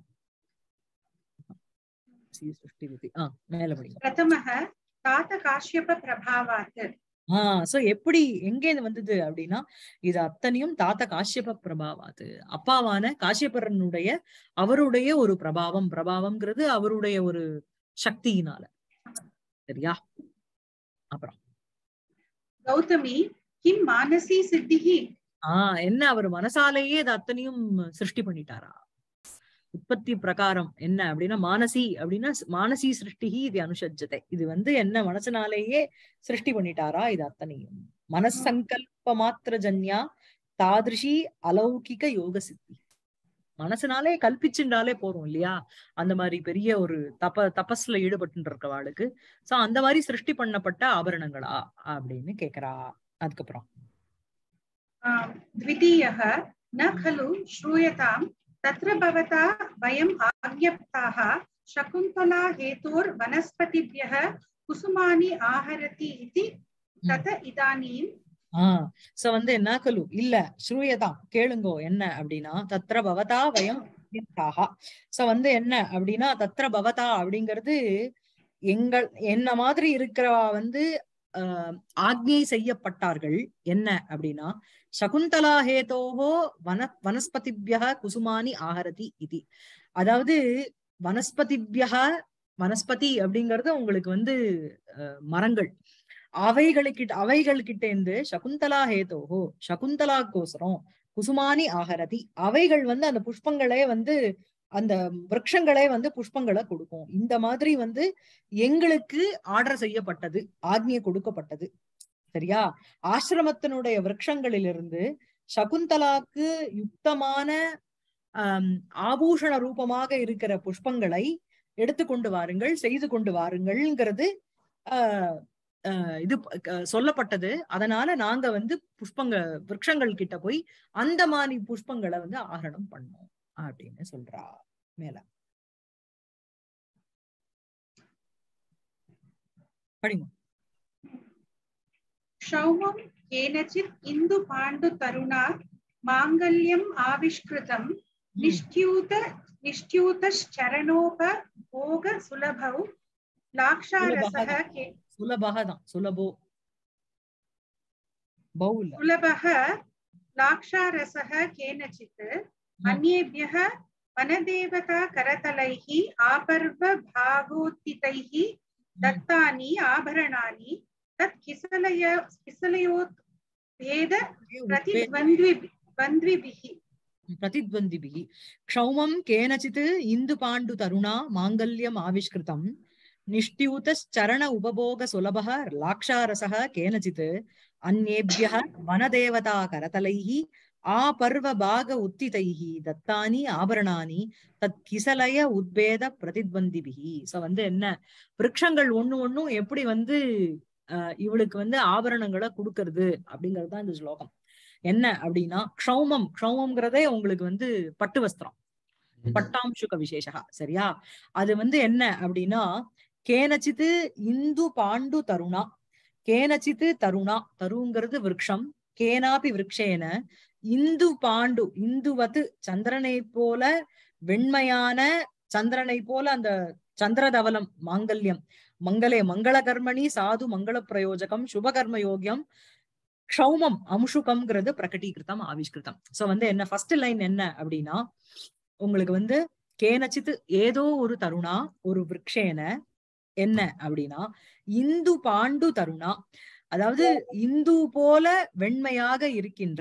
சி சிருஷ்டி விதி ஆஹ் மேல படிங்க प्रथमः तात काश्यप प्रभावात् ஆஹ் சோ எப்படி எங்க இது வந்தது அப்படின்னா இது அத்தனையும் தாத்த காஷ்யப பிரபாவாது அப்பாவான காஷ்யபரனுடைய அவருடைய ஒரு பிரபாவம் பிரபாவம்ங்கிறது அவருடைய ஒரு சக்தியினால சரியா அப்புறம் गौतमी किं मानसी सिद्धिः ஆஹ் என்ன அவர் மனசாலேயே இது அத்தனையும் சிருஷ்டி பண்ணிட்டாரா உற்பத்தி பிரகாரம் என்ன அப்படின்னா மானசி அப்படின்னா ஸ்- மானசி சிருஷ்டிகி இது அனுஷஜத்தை இது வந்து என்ன மனசனாலேயே சிருஷ்டி பண்ணிட்டாரா இது அத்தனையும் மனசங்கல்ப மாத்திர ஜன்யா தாதிருஷி அலௌகிக யோக சித்தி மனசுனாலே கல்பிச்சுண்டாலே போறோம் இல்லையா அந்த மாதிரி பெரிய ஒரு தப தபஸ்ல ஈடுபட்டு இருக்கவாளுக்கு சோ அந்த மாதிரி சிருஷ்டி பண்ணப்பட்ட ஆபரணங்களா அப்படின்னு கேக்குறா அதுக்கப்புறம் आ, द्वितीयः न खलु श्रूयताम् तत्र भवता वयम् आज्ञप्ताः शकुन्तला हेतोर् वनस्पतिभ्यः कुसुमानि आहरति इति तत इदानीं ஆஹ் சோ வந்து என்ன கலு இல்ல ஸ்ரூயதாம் கேளுங்கோ என்ன அப்படின்னா தத்ர பவதா வயம் சோ வந்து என்ன அப்படின்னா தத்ர பவதா அப்படிங்கிறது எங்கள் என்ன மாதிரி இருக்கிறவா வந்து ஆஹ் ஆக்ஞை செய்யப்பட்டார்கள் என்ன அப்படின்னா சகுந்தலா ஹேதோஹோ வன வனஸ்பதிபிய குசுமானி ஆஹரதி இது அதாவது வனஸ்பதிபிய வனஸ்பதி அப்படிங்கிறது உங்களுக்கு வந்து அஹ், மரங்கள் அவைகளுக்கிட்ட அவைகள்கிட்ட இருந்து சகுந்தலா ஹேதோஹோ சகுந்தலாக்கோசரம் குசுமானி ஆகரதி அவைகள் வந்து அந்த புஷ்பங்களே வந்து அந்த விரக்ஷங்களே வந்து புஷ்பங்களை கொடுக்கும் இந்த மாதிரி வந்து எங்களுக்கு ஆர்டர் செய்யப்பட்டது ஆக்ஞை கொடுக்கப்பட்டது சரியா ஆசிரமத்தினுடைய விரக்ஷங்களிலிருந்து சகுந்தலாக்கு யுக்தமான ஆம், ஆபூஷண ரூபமாக இருக்கிற புஷ்பங்களை எடுத்துக்கொண்டு வாருங்கள் செய்து கொண்டு வாருங்கள்ங்கிறது ஆஹ் ஆஹ் இது ப- க- சொல்லப்பட்டது அதனால நாங்க வந்து புஷ்பங்க விரக்ஷங்கள் கிட்ட போய் அந்த மாதிரி புஷ்பங்களை வந்து ஆகரணம் பண்ணோம் அப்படின்னு சொல்றா மேல படிங்க क्षौमं केनचित् इन्दुपाण्डुतरुणा माङ्गल्यम् आविष्कृतं निष्ट्यूत निष्ट्यूतश्चरणोपभोगसुलभौ लाक्षारसः के சுலபகதான் சுலபோ பவுல் सुलभः लाक्षारसः केनचित् अन्येभ्यः वनदेवता करतलैः आपर्वभागोत्थितैः दत्तानि आभरणानि तत् किसलय किसलयोत् भेद प्रतिद्वन्द्वि द्वन्द्विभिः प्रतिद्वन्द्विभिः क्षौमं केनचित् इन्दुपाण्डुतरुणा माङ्गल्यम् आविष्कृतम् निष्ट्यूतश्चरण उपभोगसुलभः लाक्षारसः केनचित् अन्येभ्यः वनदेवता करतलैः आपर्वभाग उत्थितैः दत्तानि ஆபரணானி தத் கிசலய உத்பேத பிரதித்வந்திபிகி சோ வந்து என்ன விருட்சங்கள் ஒண்ணு ஒண்ணும் எப்படி வந்து அஹ், இவளுக்கு வந்து ஆபரணங்களை கொடுக்கறது அப்படிங்கிறது தான் இந்த ஸ்லோகம் என்ன அப்படின்னா க்ஷௌமம் க்ஷௌமம்ங்கிறதே உங்களுக்கு வந்து பட்டு வஸ்திரம் பட்டாம்சுக விசேஷா சரியா அது வந்து என்ன அப்படின்னா கேனச்சித்து இந்து பாண்டு தருணா கேனச்சித்து தருணா தருங்கிறது விருட்சம் கேனாபி விருட்சேன இந்து பாண்டு இந்துவத்து சந்திரனை போல வெண்மையான சந்திரனை போல அந்த சந்திரதவலம் மாங்கல்யம் மங்களே மங்கள கர்மணி சாது மங்கள பிரயோஜகம் சுபகர்ம யோகியம் க்ஷௌமம் அம்சுகம்ங்கிறது பிரகடீகிருத்தம் ஆவிஷ்கிருதம் சோ வந்து என்ன ஃபர்ஸ்ட் லைன் என்ன அப்படின்னா உங்களுக்கு வந்து கேனச்சித்து ஏதோ ஒரு தருணா ஒரு விரக்ஷேன என்ன அப்படின்னா இந்து பாண்டு தருணா அதாவது இந்து போல வெண்மையாக இருக்கின்ற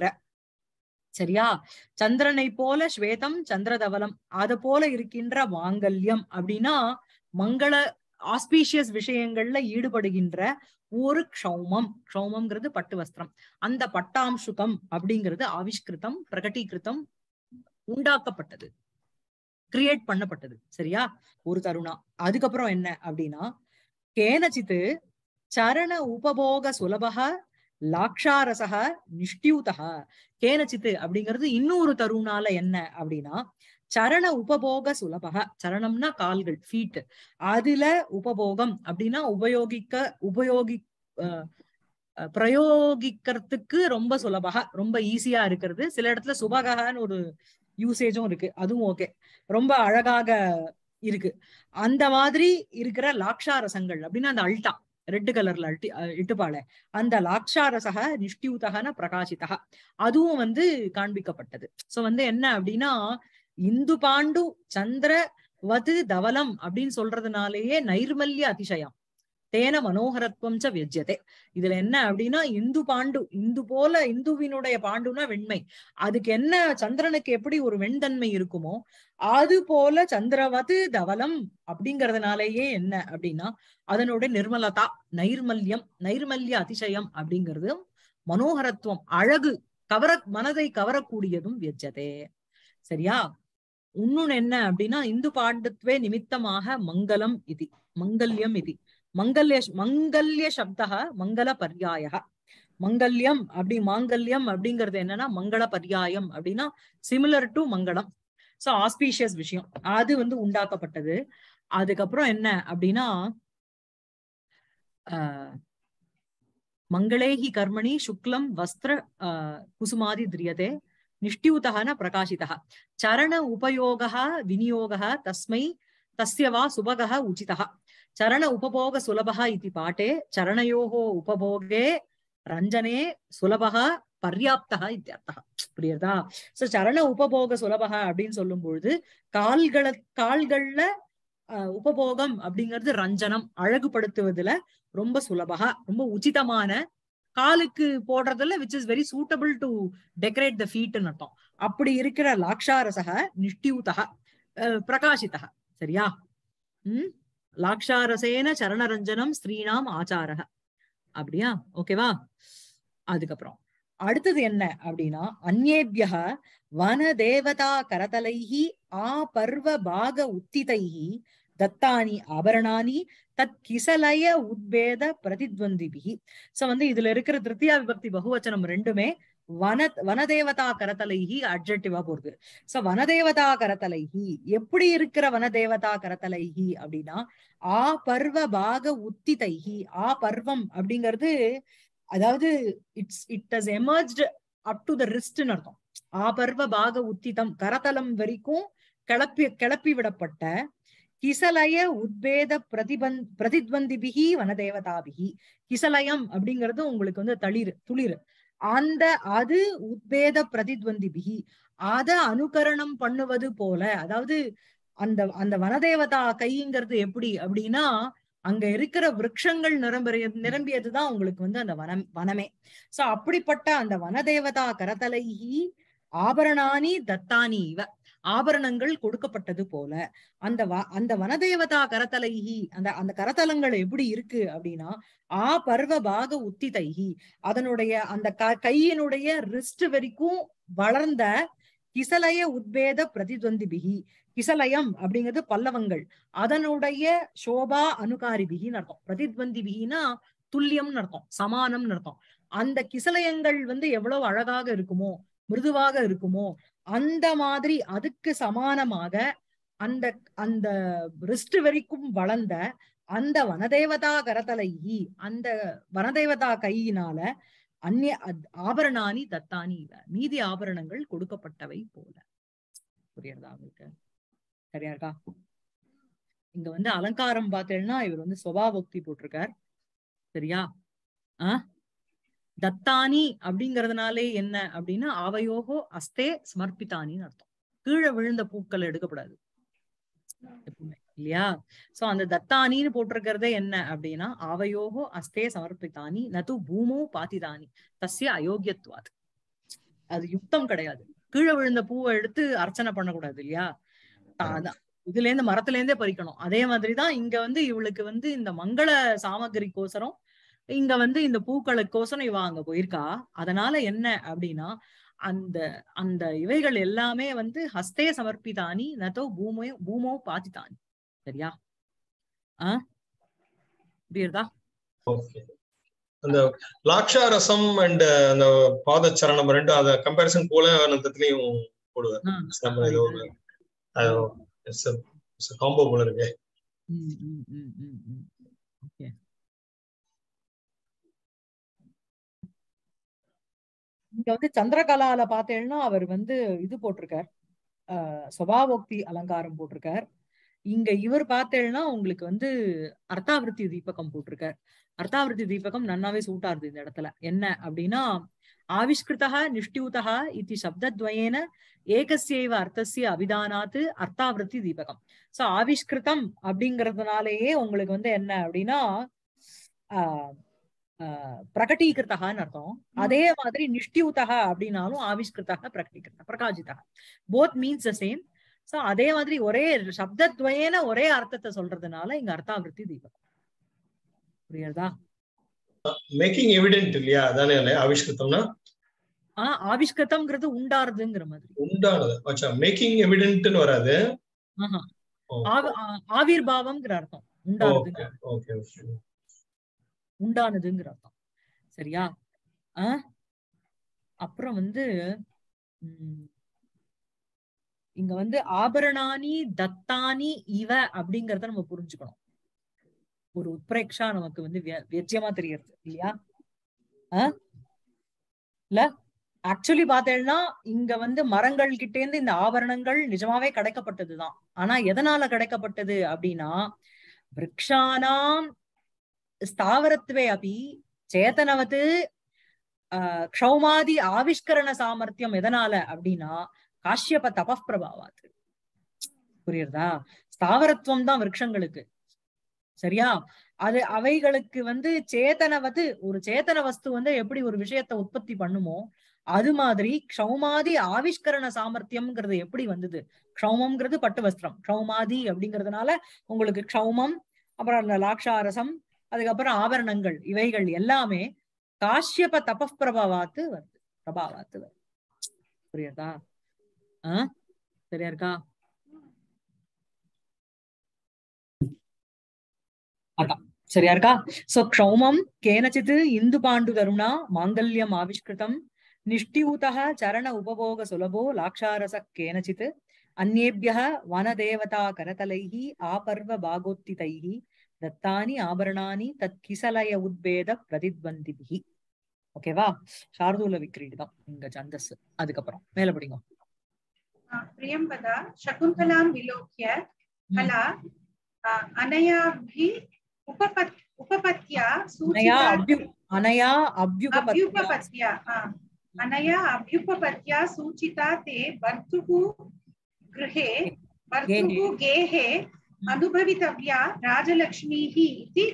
சரியா சந்திரனை போல ஸ்வேதம் சந்திரதவலம் அத போல இருக்கின்ற மாங்கல்யம் அப்படின்னா மங்கள ஆஸ்பீஷியஸ் விஷயங்கள்ல ஈடுபடுகின்ற ஒரு க்ஷௌமம் க்ஷௌமம்ங்கிறது பட்டு வஸ்திரம் அந்த பட்டாம்சுகம் அப்படிங்கிறது ஆவிஷ்கிருதம் பிரகடீகிருத்தம் உண்டாக்கப்பட்டது கிரியேட் பண்ணப்பட்டது சரியா ஒரு தருணா அதுக்கப்புறம் என்ன அப்படின்னா கேனச்சித்து சரண உபபோக சுலபக லாக்ஷாரசக நிஷ்டியூதக கேனச்சித்து அப்படிங்கிறது இன்னொரு தருணால என்ன அப்படின்னா சரண உபபோக சுலபக சரணம்னா கால்கள் ஃபீட் அதுல உபபோகம் அப்படின்னா உபயோகிக்க உபயோகி அஹ், அஹ், பிரயோகிக்கிறதுக்கு ரொம்ப சுலபக ரொம்ப ஈஸியா இருக்கிறது சில இடத்துல சுபகன்னு ஒரு யூசேஜும் இருக்கு அதுவும் ஓகே ரொம்ப அழகாக இருக்கு அந்த மாதிரி இருக்கிற லாக்ஷாரசங்கள் அப்படின்னா அந்த அல்டா ரெட் கலர்ல அல்டி அஹ் இட்டுப்பாள அந்த லாக்ஷாரசக நிஷ்டியூதகன பிரகாசிதக அதுவும் வந்து காண்பிக்கப்பட்டது சோ வந்து என்ன அப்படின்னா இந்து பாண்டு சந்திர வது தவலம் அப்படின்னு சொல்றதுனாலேயே நைர்மல்ய அதிசயம் தேன மனோகரத்துவம் ச வியஜ்யதே இதுல என்ன அப்படின்னா இந்து பாண்டு இந்து போல இந்துவினுடைய பாண்டுனா வெண்மை அதுக்கு என்ன சந்திரனுக்கு எப்படி ஒரு வெண்தன்மை இருக்குமோ அது போல சந்திரவது தவலம் அப்படிங்கறதுனாலேயே என்ன அப்படின்னா அதனுடைய நிர்மலதா நைர்மல்யம் நைர்மல்ய அதிசயம் அப்படிங்கிறது மனோகரத்துவம் அழகு கவர மனதை கவரக்கூடியதும் வெச்சதே சரியா இன்னொன்னு என்ன அப்படின்னா இந்து பாண்டத்வே நிமித்தமாக மங்களம் இது மங்கல்யம் இது மங்கல்ய மங்கல்ய சப்தக மங்கள பர்யாய மங்கல்யம் அப்படி மாங்கல்யம் அப்படிங்கிறது என்னன்னா மங்கள பர்யாயம் அப்படின்னா சிமிலர் டு மங்களம் சோ ஆஸ்பீஷியஸ் விஷயம் அது வந்து உண்டாக்கப்பட்டது அதுக்கப்புறம் என்ன அப்படின்னா ஆஹ் மங்களேஹி கர்மணி சுக்லம் வஸ்திர ஆஹ் குசுமாதி திரியதே நிஷ்டியூதः பிரகாசிதः சரண உபயோகः விநியோகः தஸ்மை தஸ்ய வா சுபகः உச்சிதः சரண உபபோக சுலபः இति பாட்டே சரணயோः உபபோகே ரஞ்சனே சுலபः பர்யாப்தः இத்தியர்த்தः புரியுதா சோ சரண உபபோக சுலபக அப்படின்னு சொல்லும் பொழுது கால்கள கால்கள்ல அஹ், உபபோகம் அப்படிங்கிறது ரஞ்சனம் அழகுபடுத்துவதுல ரொம்ப சுலபகா ரொம்ப உச்சிதமான காலுக்கு போடுறதுல which is very suitable to decorate the ஃபீட்னு அர்த்தம் அப்படி இருக்கிற லாக்ஷாரசக நிஷ்டியூதக பிரகாசிதக சரியா ம் லாக்ஷாரசேன சரணரஞ்சனம் ஸ்ரீனாம் ஆச்சாரக அப்படியா ஓகேவா அதுக்கப்புறம் அடுத்தது என்ன அப்படின்னா அந்நேபிய வன தேவதா கரதலைஹி ஆ பர்வ பாக உத்திதைஹி தத்தானி ஆபரணானி தத் கிசலய உத்வேத பிரதித்வந்திபிகி சோ வந்து இதுல இருக்கிற திருத்தியா விபக்தி பகுவச்சனம் ரெண்டுமே வன வனதேவதா கரத்தலைஹி அட்ஜெக்டிவா போறது சோ வனதேவதா கரத்தலைஹி எப்படி இருக்கிற வனதேவதா கரத்தலைஹி அப்படின்னா ஆ பர்வ பாக உத்திதைஹி ஆ பர்வம் அப்படிங்கிறது அதாவது it's it has emerged up to the ரிஸ்ட்னு அர்த்தம் ஆபர்வ பாக உத்திதம் கரதலம் வரைக்கும் கிளப்பி கிளப்பி விடப்பட்ட கிசலய உத்வேத பிரதிபந் பிரதித்வந்திபிகி வனதேவதாபிகி கிசலயம் அப்படிங்கிறது உங்களுக்கு வந்து தளிர் துளிர் அந்த அது உத்வேத பிரதித்வந்திபிகி அத அனுகரணம் பண்ணுவது போல அதாவது அந்த அந்த வனதேவதா கைங்கிறது எப்படி அப்படின்னா அங்க இருக்கிற விருட்சங்கள் நிரம்பிய நிரம்பியதுதான் உங்களுக்கு வந்து அந்த வனம் வனமே சோ அப்படிப்பட்ட அந்த வனதேவதா கரதலைஹி ஆபரணானி தத்தானி இவ ஆபரணங்கள் கொடுக்கப்பட்டது போல அந்த வ- அந்த வனதேவதா கரத்தலைஹி அந்த அந்த கரத்தலங்கள் எப்படி இருக்கு அப்படின்னா ஆ பர்வ பாக உத்திதைஹி அதனுடைய அந்த க கையினுடைய ரிஸ்ட் வரைக்கும் வளர்ந்த கிசலய உத்வேத பிரதித்வந்திபிகி கிசலயம் அப்படிங்கிறது பல்லவங்கள் அதனுடைய சோபா அனுகாரிபிகின்னு அர்த்தம் பிரதித்வந்திபிகினா துல்லியம்னு அர்த்தம் சமானம்னு அர்த்தம் அந்த கிசலயங்கள் வந்து எவ்வளவு அழகாக இருக்குமோ மிருதுவாக இருக்குமோ அந்த மாதிரி அதுக்கு சமானமாக அந்த அந்த ரிஸ்ட் வரைக்கும் வளர்ந்த அந்த வனதேவதா கரதலையி அந்த வனதேவதா கையினால அந்நிய அத்- ஆபரணானி தத்தானி இவ. மீதி ஆபரணங்கள் கொடுக்கப்பட்டவை போல புரியுறதா உங்களுக்கு சரியா இருக்கா இங்க வந்து அலங்காரம் பார்த்தேன்னா இவர் வந்து சுபாபக்தி போட்டிருக்கார் சரியா ஆ தத்தானி அப்படிங்கறதுனாலே என்ன அப்படின்னா ஆவையோகோ அஸ்தே சமர்ப்பித்தானின்னு அர்த்தம் கீழே விழுந்த பூக்கள் எடுக்கப்படாது எப்பவுமே இல்லையா சோ அந்த தத்தானின்னு போட்டிருக்கிறதே என்ன அப்படின்னா ஆவையோகோ அஸ்தே சமர்ப்பித்தானி நது பூமோ பாத்திதானி தஸ்ய அயோக்கியத்துவாது அது யுக்தம் கிடையாது கீழே விழுந்த பூவை எடுத்து அர்ச்சனை பண்ணக்கூடாது இல்லையா அதான் இதுல இருந்து மரத்துல இருந்தே பறிக்கணும் அதே மாதிரிதான் இங்க வந்து இவளுக்கு வந்து இந்த மங்கள சாமகிரிக்கோசரம் இங்க வந்து இந்த பூக்களுக்கோசரம் இவ அங்க போயிருக்கா அதனால என்ன அப்படின்னா அந்த அந்த இவைகள் எல்லாமே வந்து ஹஸ்தே சமர்ப்பிதானி நதோ பூமோ பூமோ பாத்திதானி சரியா ஆ புரியுறதா ஓகே அந்த லாக்ஷா ரசம் அண்ட் அந்த பாதச்சரணம் ரெண்டும் அத கம்பேரிசன் போல நந்தத்துலயும் போடுவார் ஆ, நம்ம ஏதோ ஒரு காம்போ போல இருக்கு ம், ம், ம், ம், ம். Okay. இங்க வந்து சந்திரகலால பார்த்தேன்னா அவர் வந்து இது போட்டிருக்கார் ஆஹ் சுபாவோக்தி அலங்காரம் போட்டிருக்கார் இங்க இவர் பார்த்தேன்னா உங்களுக்கு வந்து அர்த்தாவிருத்தி தீபகம் போட்டிருக்கார் அர்த்தாவிருத்தி தீபகம் நன்னாவே சூட்டா இருந்தது இந்த இடத்துல என்ன அப்படின்னா ஆவிஷ்கிருதா நிஷ்டியூதா இது சப்தத்வயேன ஏகஸ்யைவ அர்த்தஸ்ய அபிதானாத்து அர்த்தாவிருத்தி தீபகம் சோ ஆவிஷ்கிருதம் அப்படிங்கறதுனாலேயே உங்களுக்கு வந்து என்ன அப்படின்னா ஆஹ் ஆஹ் பிரகடீகிருத்தகான்னு அர்த்தம் அதே மாதிரி நிஷ்டியூதா அப்படின்னாலும் ஆவிஷ்கிருத்தக பிரகடீகிருத்த பிரகாஜிதா both means the same so அதே மாதிரி ஒரே சப்தத்வயேன ஒரே அர்த்தத்தை சொல்றதுனால இங்க அர்த்தாவிருத்தி தீபகம் புரியுறதா மேக்கிங் எவிடென்ட் இல்லையா அதானே இல்லையா ஆவிஷ்கிருத்தம்னா ஆஹ் ஆவிஷ்கிருத்தம்ங்கிறது உண்டாருதுங்கிற மாதிரி உண்டானது அச்சா மேக்கிங் எவிடென்ட்னு வராது ஆஹா ஆவி- ஆ- ஆவிர்பாவம்ங்கிற அர்த்தம் உண்டாருதுங்க ஓகே ஓகே உண்டானதுங்கிற அர்த்தம் சரியா ஆ அப்புறம் வந்து உம் இங்க வந்து ஆபரணானி தத்தானி இவ அப்படிங்கறத நம்ம புரிஞ்சுக்கணும் ஒரு உத்பிரேக்ஷா நமக்கு வந்து விய- வியஜ்யமா தெரியறது இல்லையா ஆ? இல்ல ஆக்சுவலி பார்த்தேன்னா இங்க வந்து மரங்கள் கிட்ட இருந்து இந்த ஆபரணங்கள் நிஜமாவே கிடைக்கப்பட்டதுதான் ஆனா எதனால கிடைக்கப்பட்டது அப்படின்னா விரக்ஷானாம் ஸ்தாவரத்வே அபி சேதனவத்து ஆஹ் க்ஷௌமாதி ஆவிஷ்கரண சாமர்த்தியம் எதனால அப்படின்னா காஷ்யப தபப்பிரபாவாத்து புரியுறதா ஸ்தாவரத்துவம் தான் விரக்ஷங்களுக்கு சரியா அது அவைகளுக்கு வந்து சேதனவது ஒரு சேத்தன வஸ்து வந்து எப்படி ஒரு விஷயத்தை உற்பத்தி பண்ணுமோ அது மாதிரி க்ஷௌமாதி ஆவிஷ்கரண சாமர்த்தியம்ங்கிறது எப்படி வந்தது க்ஷௌமம்ங்கிறது பட்டு வஸ்திரம் க்ஷௌமாதி அப்படிங்கறதுனால உங்களுக்கு க்ஷௌமம் அப்புறம் அந்த லாக்ஷாரசம் அதுக்கப்புறம் ஆபரணங்கள் இவைகள் எல்லாமே காஷ்யப தபப்பிரபாவாத்து வருது பிரபாவாத்து வருது புரியுதா ஆஹ் சரியா இருக்கா அதான் சரியா இருக்கா சோ க்ஷௌமம் கேனச்சித் இந்து பாண்டு தருணா மாங்கல்யம் ஆவிஷ்கிருதம் நிஷ்டியூதः சரண உபபோக சுலபோ லாக்ஷாரச கேனச்சித் அந்நேபியः வனதேவதா கரதலைः ஆபர்வ பாகோத்திதைः தத்தானி ஆபரணானி தத் கிசலய உத்வேத பிரதித்வந்திபிஹி ஓகேவா சார்தூல விக்ரீடிதம் இங்க சந்தஸ் அதுக்கப்புறம் மேல படிங்க आ, प्रियंवदा शकुन्तलां विलोक्य कला आ, अनयाभि उपपत् उपपत्या அனயா सूचिता அப்யு அனயா அப்யுபபத்யா अभ्युपपत्या आ, अनया अभ्युपपत्या सूचिता ते भर्तुः गृहे भर्तुः गेहे अनुभवितव्या राजलक्ष्मीः इति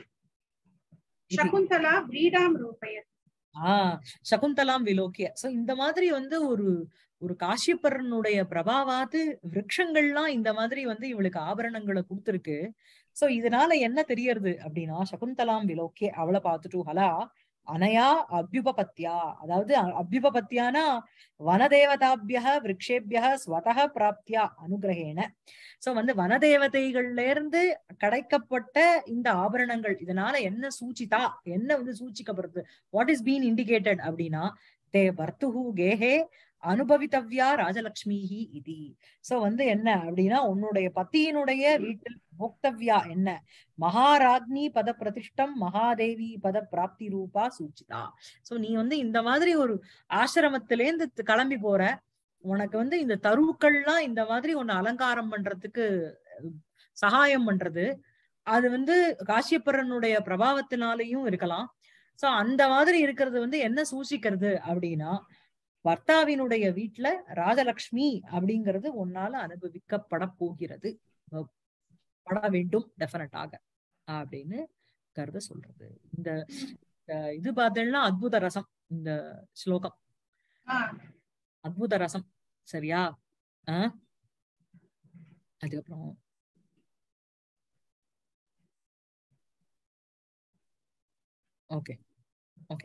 शकुन्तला व्रीडां रूपयति ஆஹ் சகுந்தலாம் விலோக்கிய சோ இந்த மாதிரி வந்து ஒரு ஒரு காசியப்பரனுடைய பிரபாவாத்து விருட்சங்கள்லாம் இந்த மாதிரி வந்து இவளுக்கு ஆபரணங்களை கொடுத்திருக்கு சோ இதனால என்ன தெரியறது அப்படின்னா சகுந்தலாம் விலோக்கிய அவளை பார்த்துட்டு ஹலா அனயா அபியுபபத்தியா அதாவது அ- அபியுபபத்தியானா வனதேவதாபிய விரக்ஷேபிய ஸ்வதக பிராப்தியா அனுகிரகேன சோ வந்து வனதேவதைகள்ல இருந்து கிடைக்கப்பட்ட இந்த ஆபரணங்கள் இதனால என்ன சூச்சிதா என்ன வந்து சூச்சிக்கப்படுறது வாட் இஸ் பீன் இண்டிகேட்டட் அப்படின்னா தே வர்த்துஹு கேஹே அனுபவித்தவ்யா ராஜலக்ஷ்மிஹி இதி சோ வந்து என்ன அப்படின்னா உன்னுடைய பத்தியினுடைய வீட்டில் போக்தவ்யா என்ன மகாராக்னி பத பிரதிஷ்டம் மகாதேவி பத பிராப்தி ரூபா சூச்சிதா சோ நீ வந்து இந்த மாதிரி ஒரு ஆசிரமத்திலேந்து த- கிளம்பி போற உனக்கு வந்து இந்த தருக்கள்லாம் இந்த மாதிரி உன்னை அலங்காரம் பண்றதுக்கு அஹ், சகாயம் பண்றது அது வந்து காசியப்பரனுடைய பிரபாவத்தினாலையும் இருக்கலாம் சோ அந்த மாதிரி இருக்கிறது வந்து என்ன சூசிக்கிறது அப்படின்னா பர்த்தாவினுடைய வீட்டுல ராஜலக்ஷ்மி அப்படிங்கிறது உன்னால அனுபவிக்கப்பட போகிறது அஹ் பட வேண்டும் டெஃபினட்டாக அப்படின்னு கருத சொல்றது இந்த அஹ் இது பார்த்தேன்னா அத்புத ரசம் இந்த ஸ்லோகம் आ, அத்புத ரசம் சரியா ஆ அதுக்கப்புறம் ஓகே ஓகே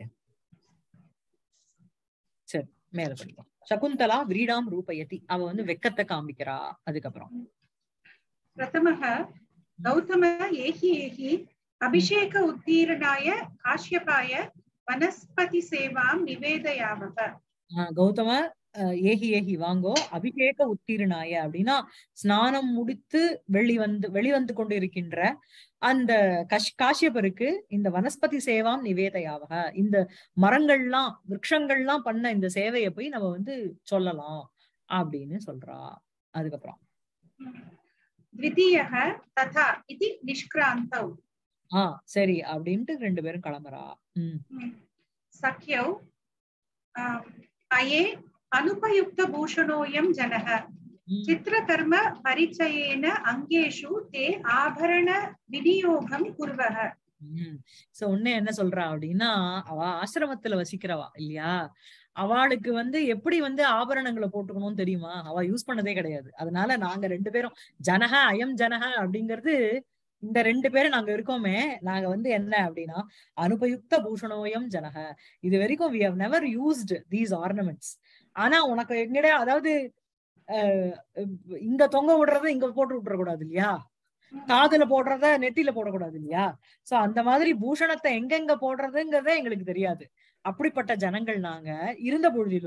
சரி மேல படிக்கலாம் சகுந்தலா விரீடாம் ரூபயதி அவ வந்து வெக்கத்தை காமிக்கிறா அதுக்கப்புறம் प्रथमः गौतम एहि एहि अभिषेक उत्तीर्णाय काश्यपाय वनस्पतिसेवां निवेदयामः ஆஹ் கௌதம அஹ் ஏஹி ஏஹி வாங்கோ அபிஷேக உத்தீர்ணாய அப்படின்னா ஸ்நானம் முடித்து வெளி வந்து வெளிவந்து கொண்டு இருக்கின்ற அந்த கஷ் காஷ்யபருக்கு இந்த வனஸ்பதி சேவாம் நிவேதையாவக இந்த மரங்கள்லாம் விருட்சங்கள்லாம் பண்ண இந்த சேவையை போய் நம்ம வந்து சொல்லலாம் அப்படின்னு சொல்றா அதுக்கப்புறம் द्वितीयः तथा इति निष्क्रान्तौ ஆஹ் சரி அப்படின்ட்டு ரெண்டு பேரும் கிளம்புறா உம் सख्यौ आम्, अये अनुपयुक्तभूषणोऽयं जनः உம் चित्रकर्म परिचयेन अङ्गेषु ते आभरण विनियोगं कुर्वः சோ ஒண்ணு என்ன சொல்றா அப்படின்னா அவ ஆசிரமத்துல வசிக்கிறவா இல்லையா அவளுக்கு வந்து எப்படி வந்து ஆபரணங்களை போட்டுக்கணும்னு தெரியுமா அவ யூஸ் பண்ணதே கிடையாது அதனால நாங்க ரெண்டு பேரும் ஜனக அயம் ஜனக அப்படிங்கிறது இந்த ரெண்டு பேரும் நாங்க இருக்கோமே நாங்க வந்து என்ன அப்படின்னா அனுபயுக்த பூஷணோயம் ஜனக இது வரைக்கும் we have never used these ornaments ஆனா உனக்கு எங்கடா அதாவது அஹ், இங்க தொங்க விடுறத இங்க போட்டு விட்டுற கூடாது இல்லையா காதுல போடுறத நெத்தியில போடக்கூடாது இல்லையா சோ அந்த மாதிரி பூஷணத்தை எங்கெங்க போடுறதுங்கிறதே எங்களுக்கு தெரியாது அப்படிப்பட்ட ஜனங்கள் நாங்க இருந்த பொழுதிலும்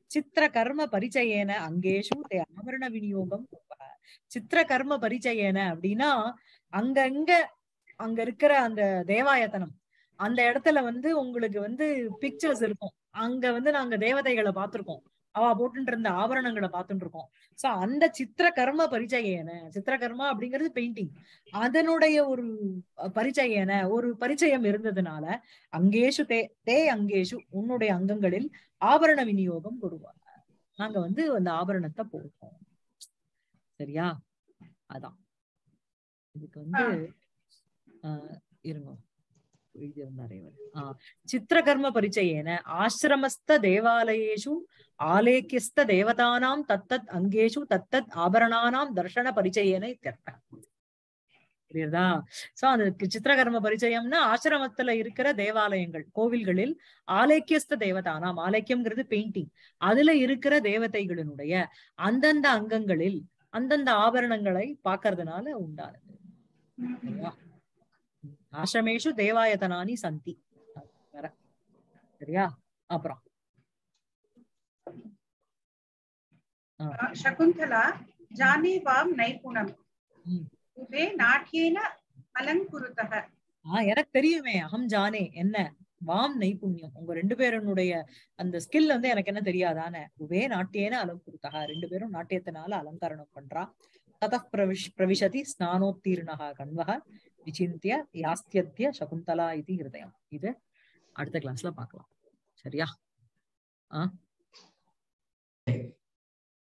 சித்திர கர்ம பரிச்சயேன அங்கேஷு தே ஆபரண விநியோகம் குர்வः. சித்திர கர்ம பரிச்சயேன அப்படின்னா அங்கங்க அங்க இருக்கிற அந்த தேவாயத்தனம் அந்த இடத்துல வந்து உங்களுக்கு வந்து பிக்சர்ஸ் இருக்கும் அங்க வந்து நாங்க தேவதைகளை பார்த்திருக்கோம் அவ போட்டுட்டு இருந்த ஆபரணங்களை பார்த்துட்டு இருக்கோம் சோ அந்த சித்திர கர்ம பரிச்சயேன சித்திர கர்மா அப்படிங்கிறது பெயிண்டிங் அதனுடைய ஒரு பரிச்சயன ஒரு பரிச்சயம் இருந்ததுனால அங்கேஷு தே தே அங்கேஷு உன்னுடைய அங்கங்களில் ஆபரண விநியோகம் கொடுவாங்க நாங்க வந்து அந்த ஆபரணத்தை போடுறோம் சரியா அதான் இதுக்கு வந்து ஆஹ் இருங்க இது இருந்தாரே இவரு. ஆஹ் சித்திரகர்ம பரிச்சயேன ஆசிரமஸ்த தேவாலயேஷு ஆலேக்கியஸ்த தேவதானாம் தத்தத் அங்கேஷு தத்தத் ஆபரணானாம் தர்ஷன பரிச்சயேன இத்தியர்த்தம் புரியுதா சோ அந்த கி- சித்திரகர்ம பரிச்சயம்னா ஆசிரமத்துல இருக்கிற தேவாலயங்கள் கோவில்களில் ஆலேக்கியஸ்த தேவதானாம் ஆலேக்கியம்ங்கிறது பெயிண்டிங் அதுல இருக்கிற தேவதைகளினுடைய அந்தந்த அங்கங்களில் அந்தந்த ஆபரணங்களை பார்க்கறதுனால உண்டானது சரியா ம். ஆசிரமேஷு தேவாயதனானி சந்தி வேற சரியா அப்புறம் शकुन्तला जाने वां नैपुणम् ம். उभे नाट्येन अलङ्कुरुतः ஆஹ் எனக்கு தெரியுமே அகம் ஜானே என்ன வாம் நைபுண்ணியம் உங்க ரெண்டு பேருனுடைய அந்த ஸ்கில் வந்து எனக்கு என்ன தெரியாதானே உவே நாட்டியேன அலங்குருத்தகா ரெண்டு பேரும் நாட்டியத்தினால அலங்காரணம் பண்றா தத பிரவிஷ் பிரவிஷதி ஸ்நானோத்தீர்ணகா கண்வக விசிந்திய யாஸ்தியத்ய சகுந்தலா இது ஹிருதயம் இது அடுத்த கிளாஸ்ல பார்க்கலாம் சரியா ஆ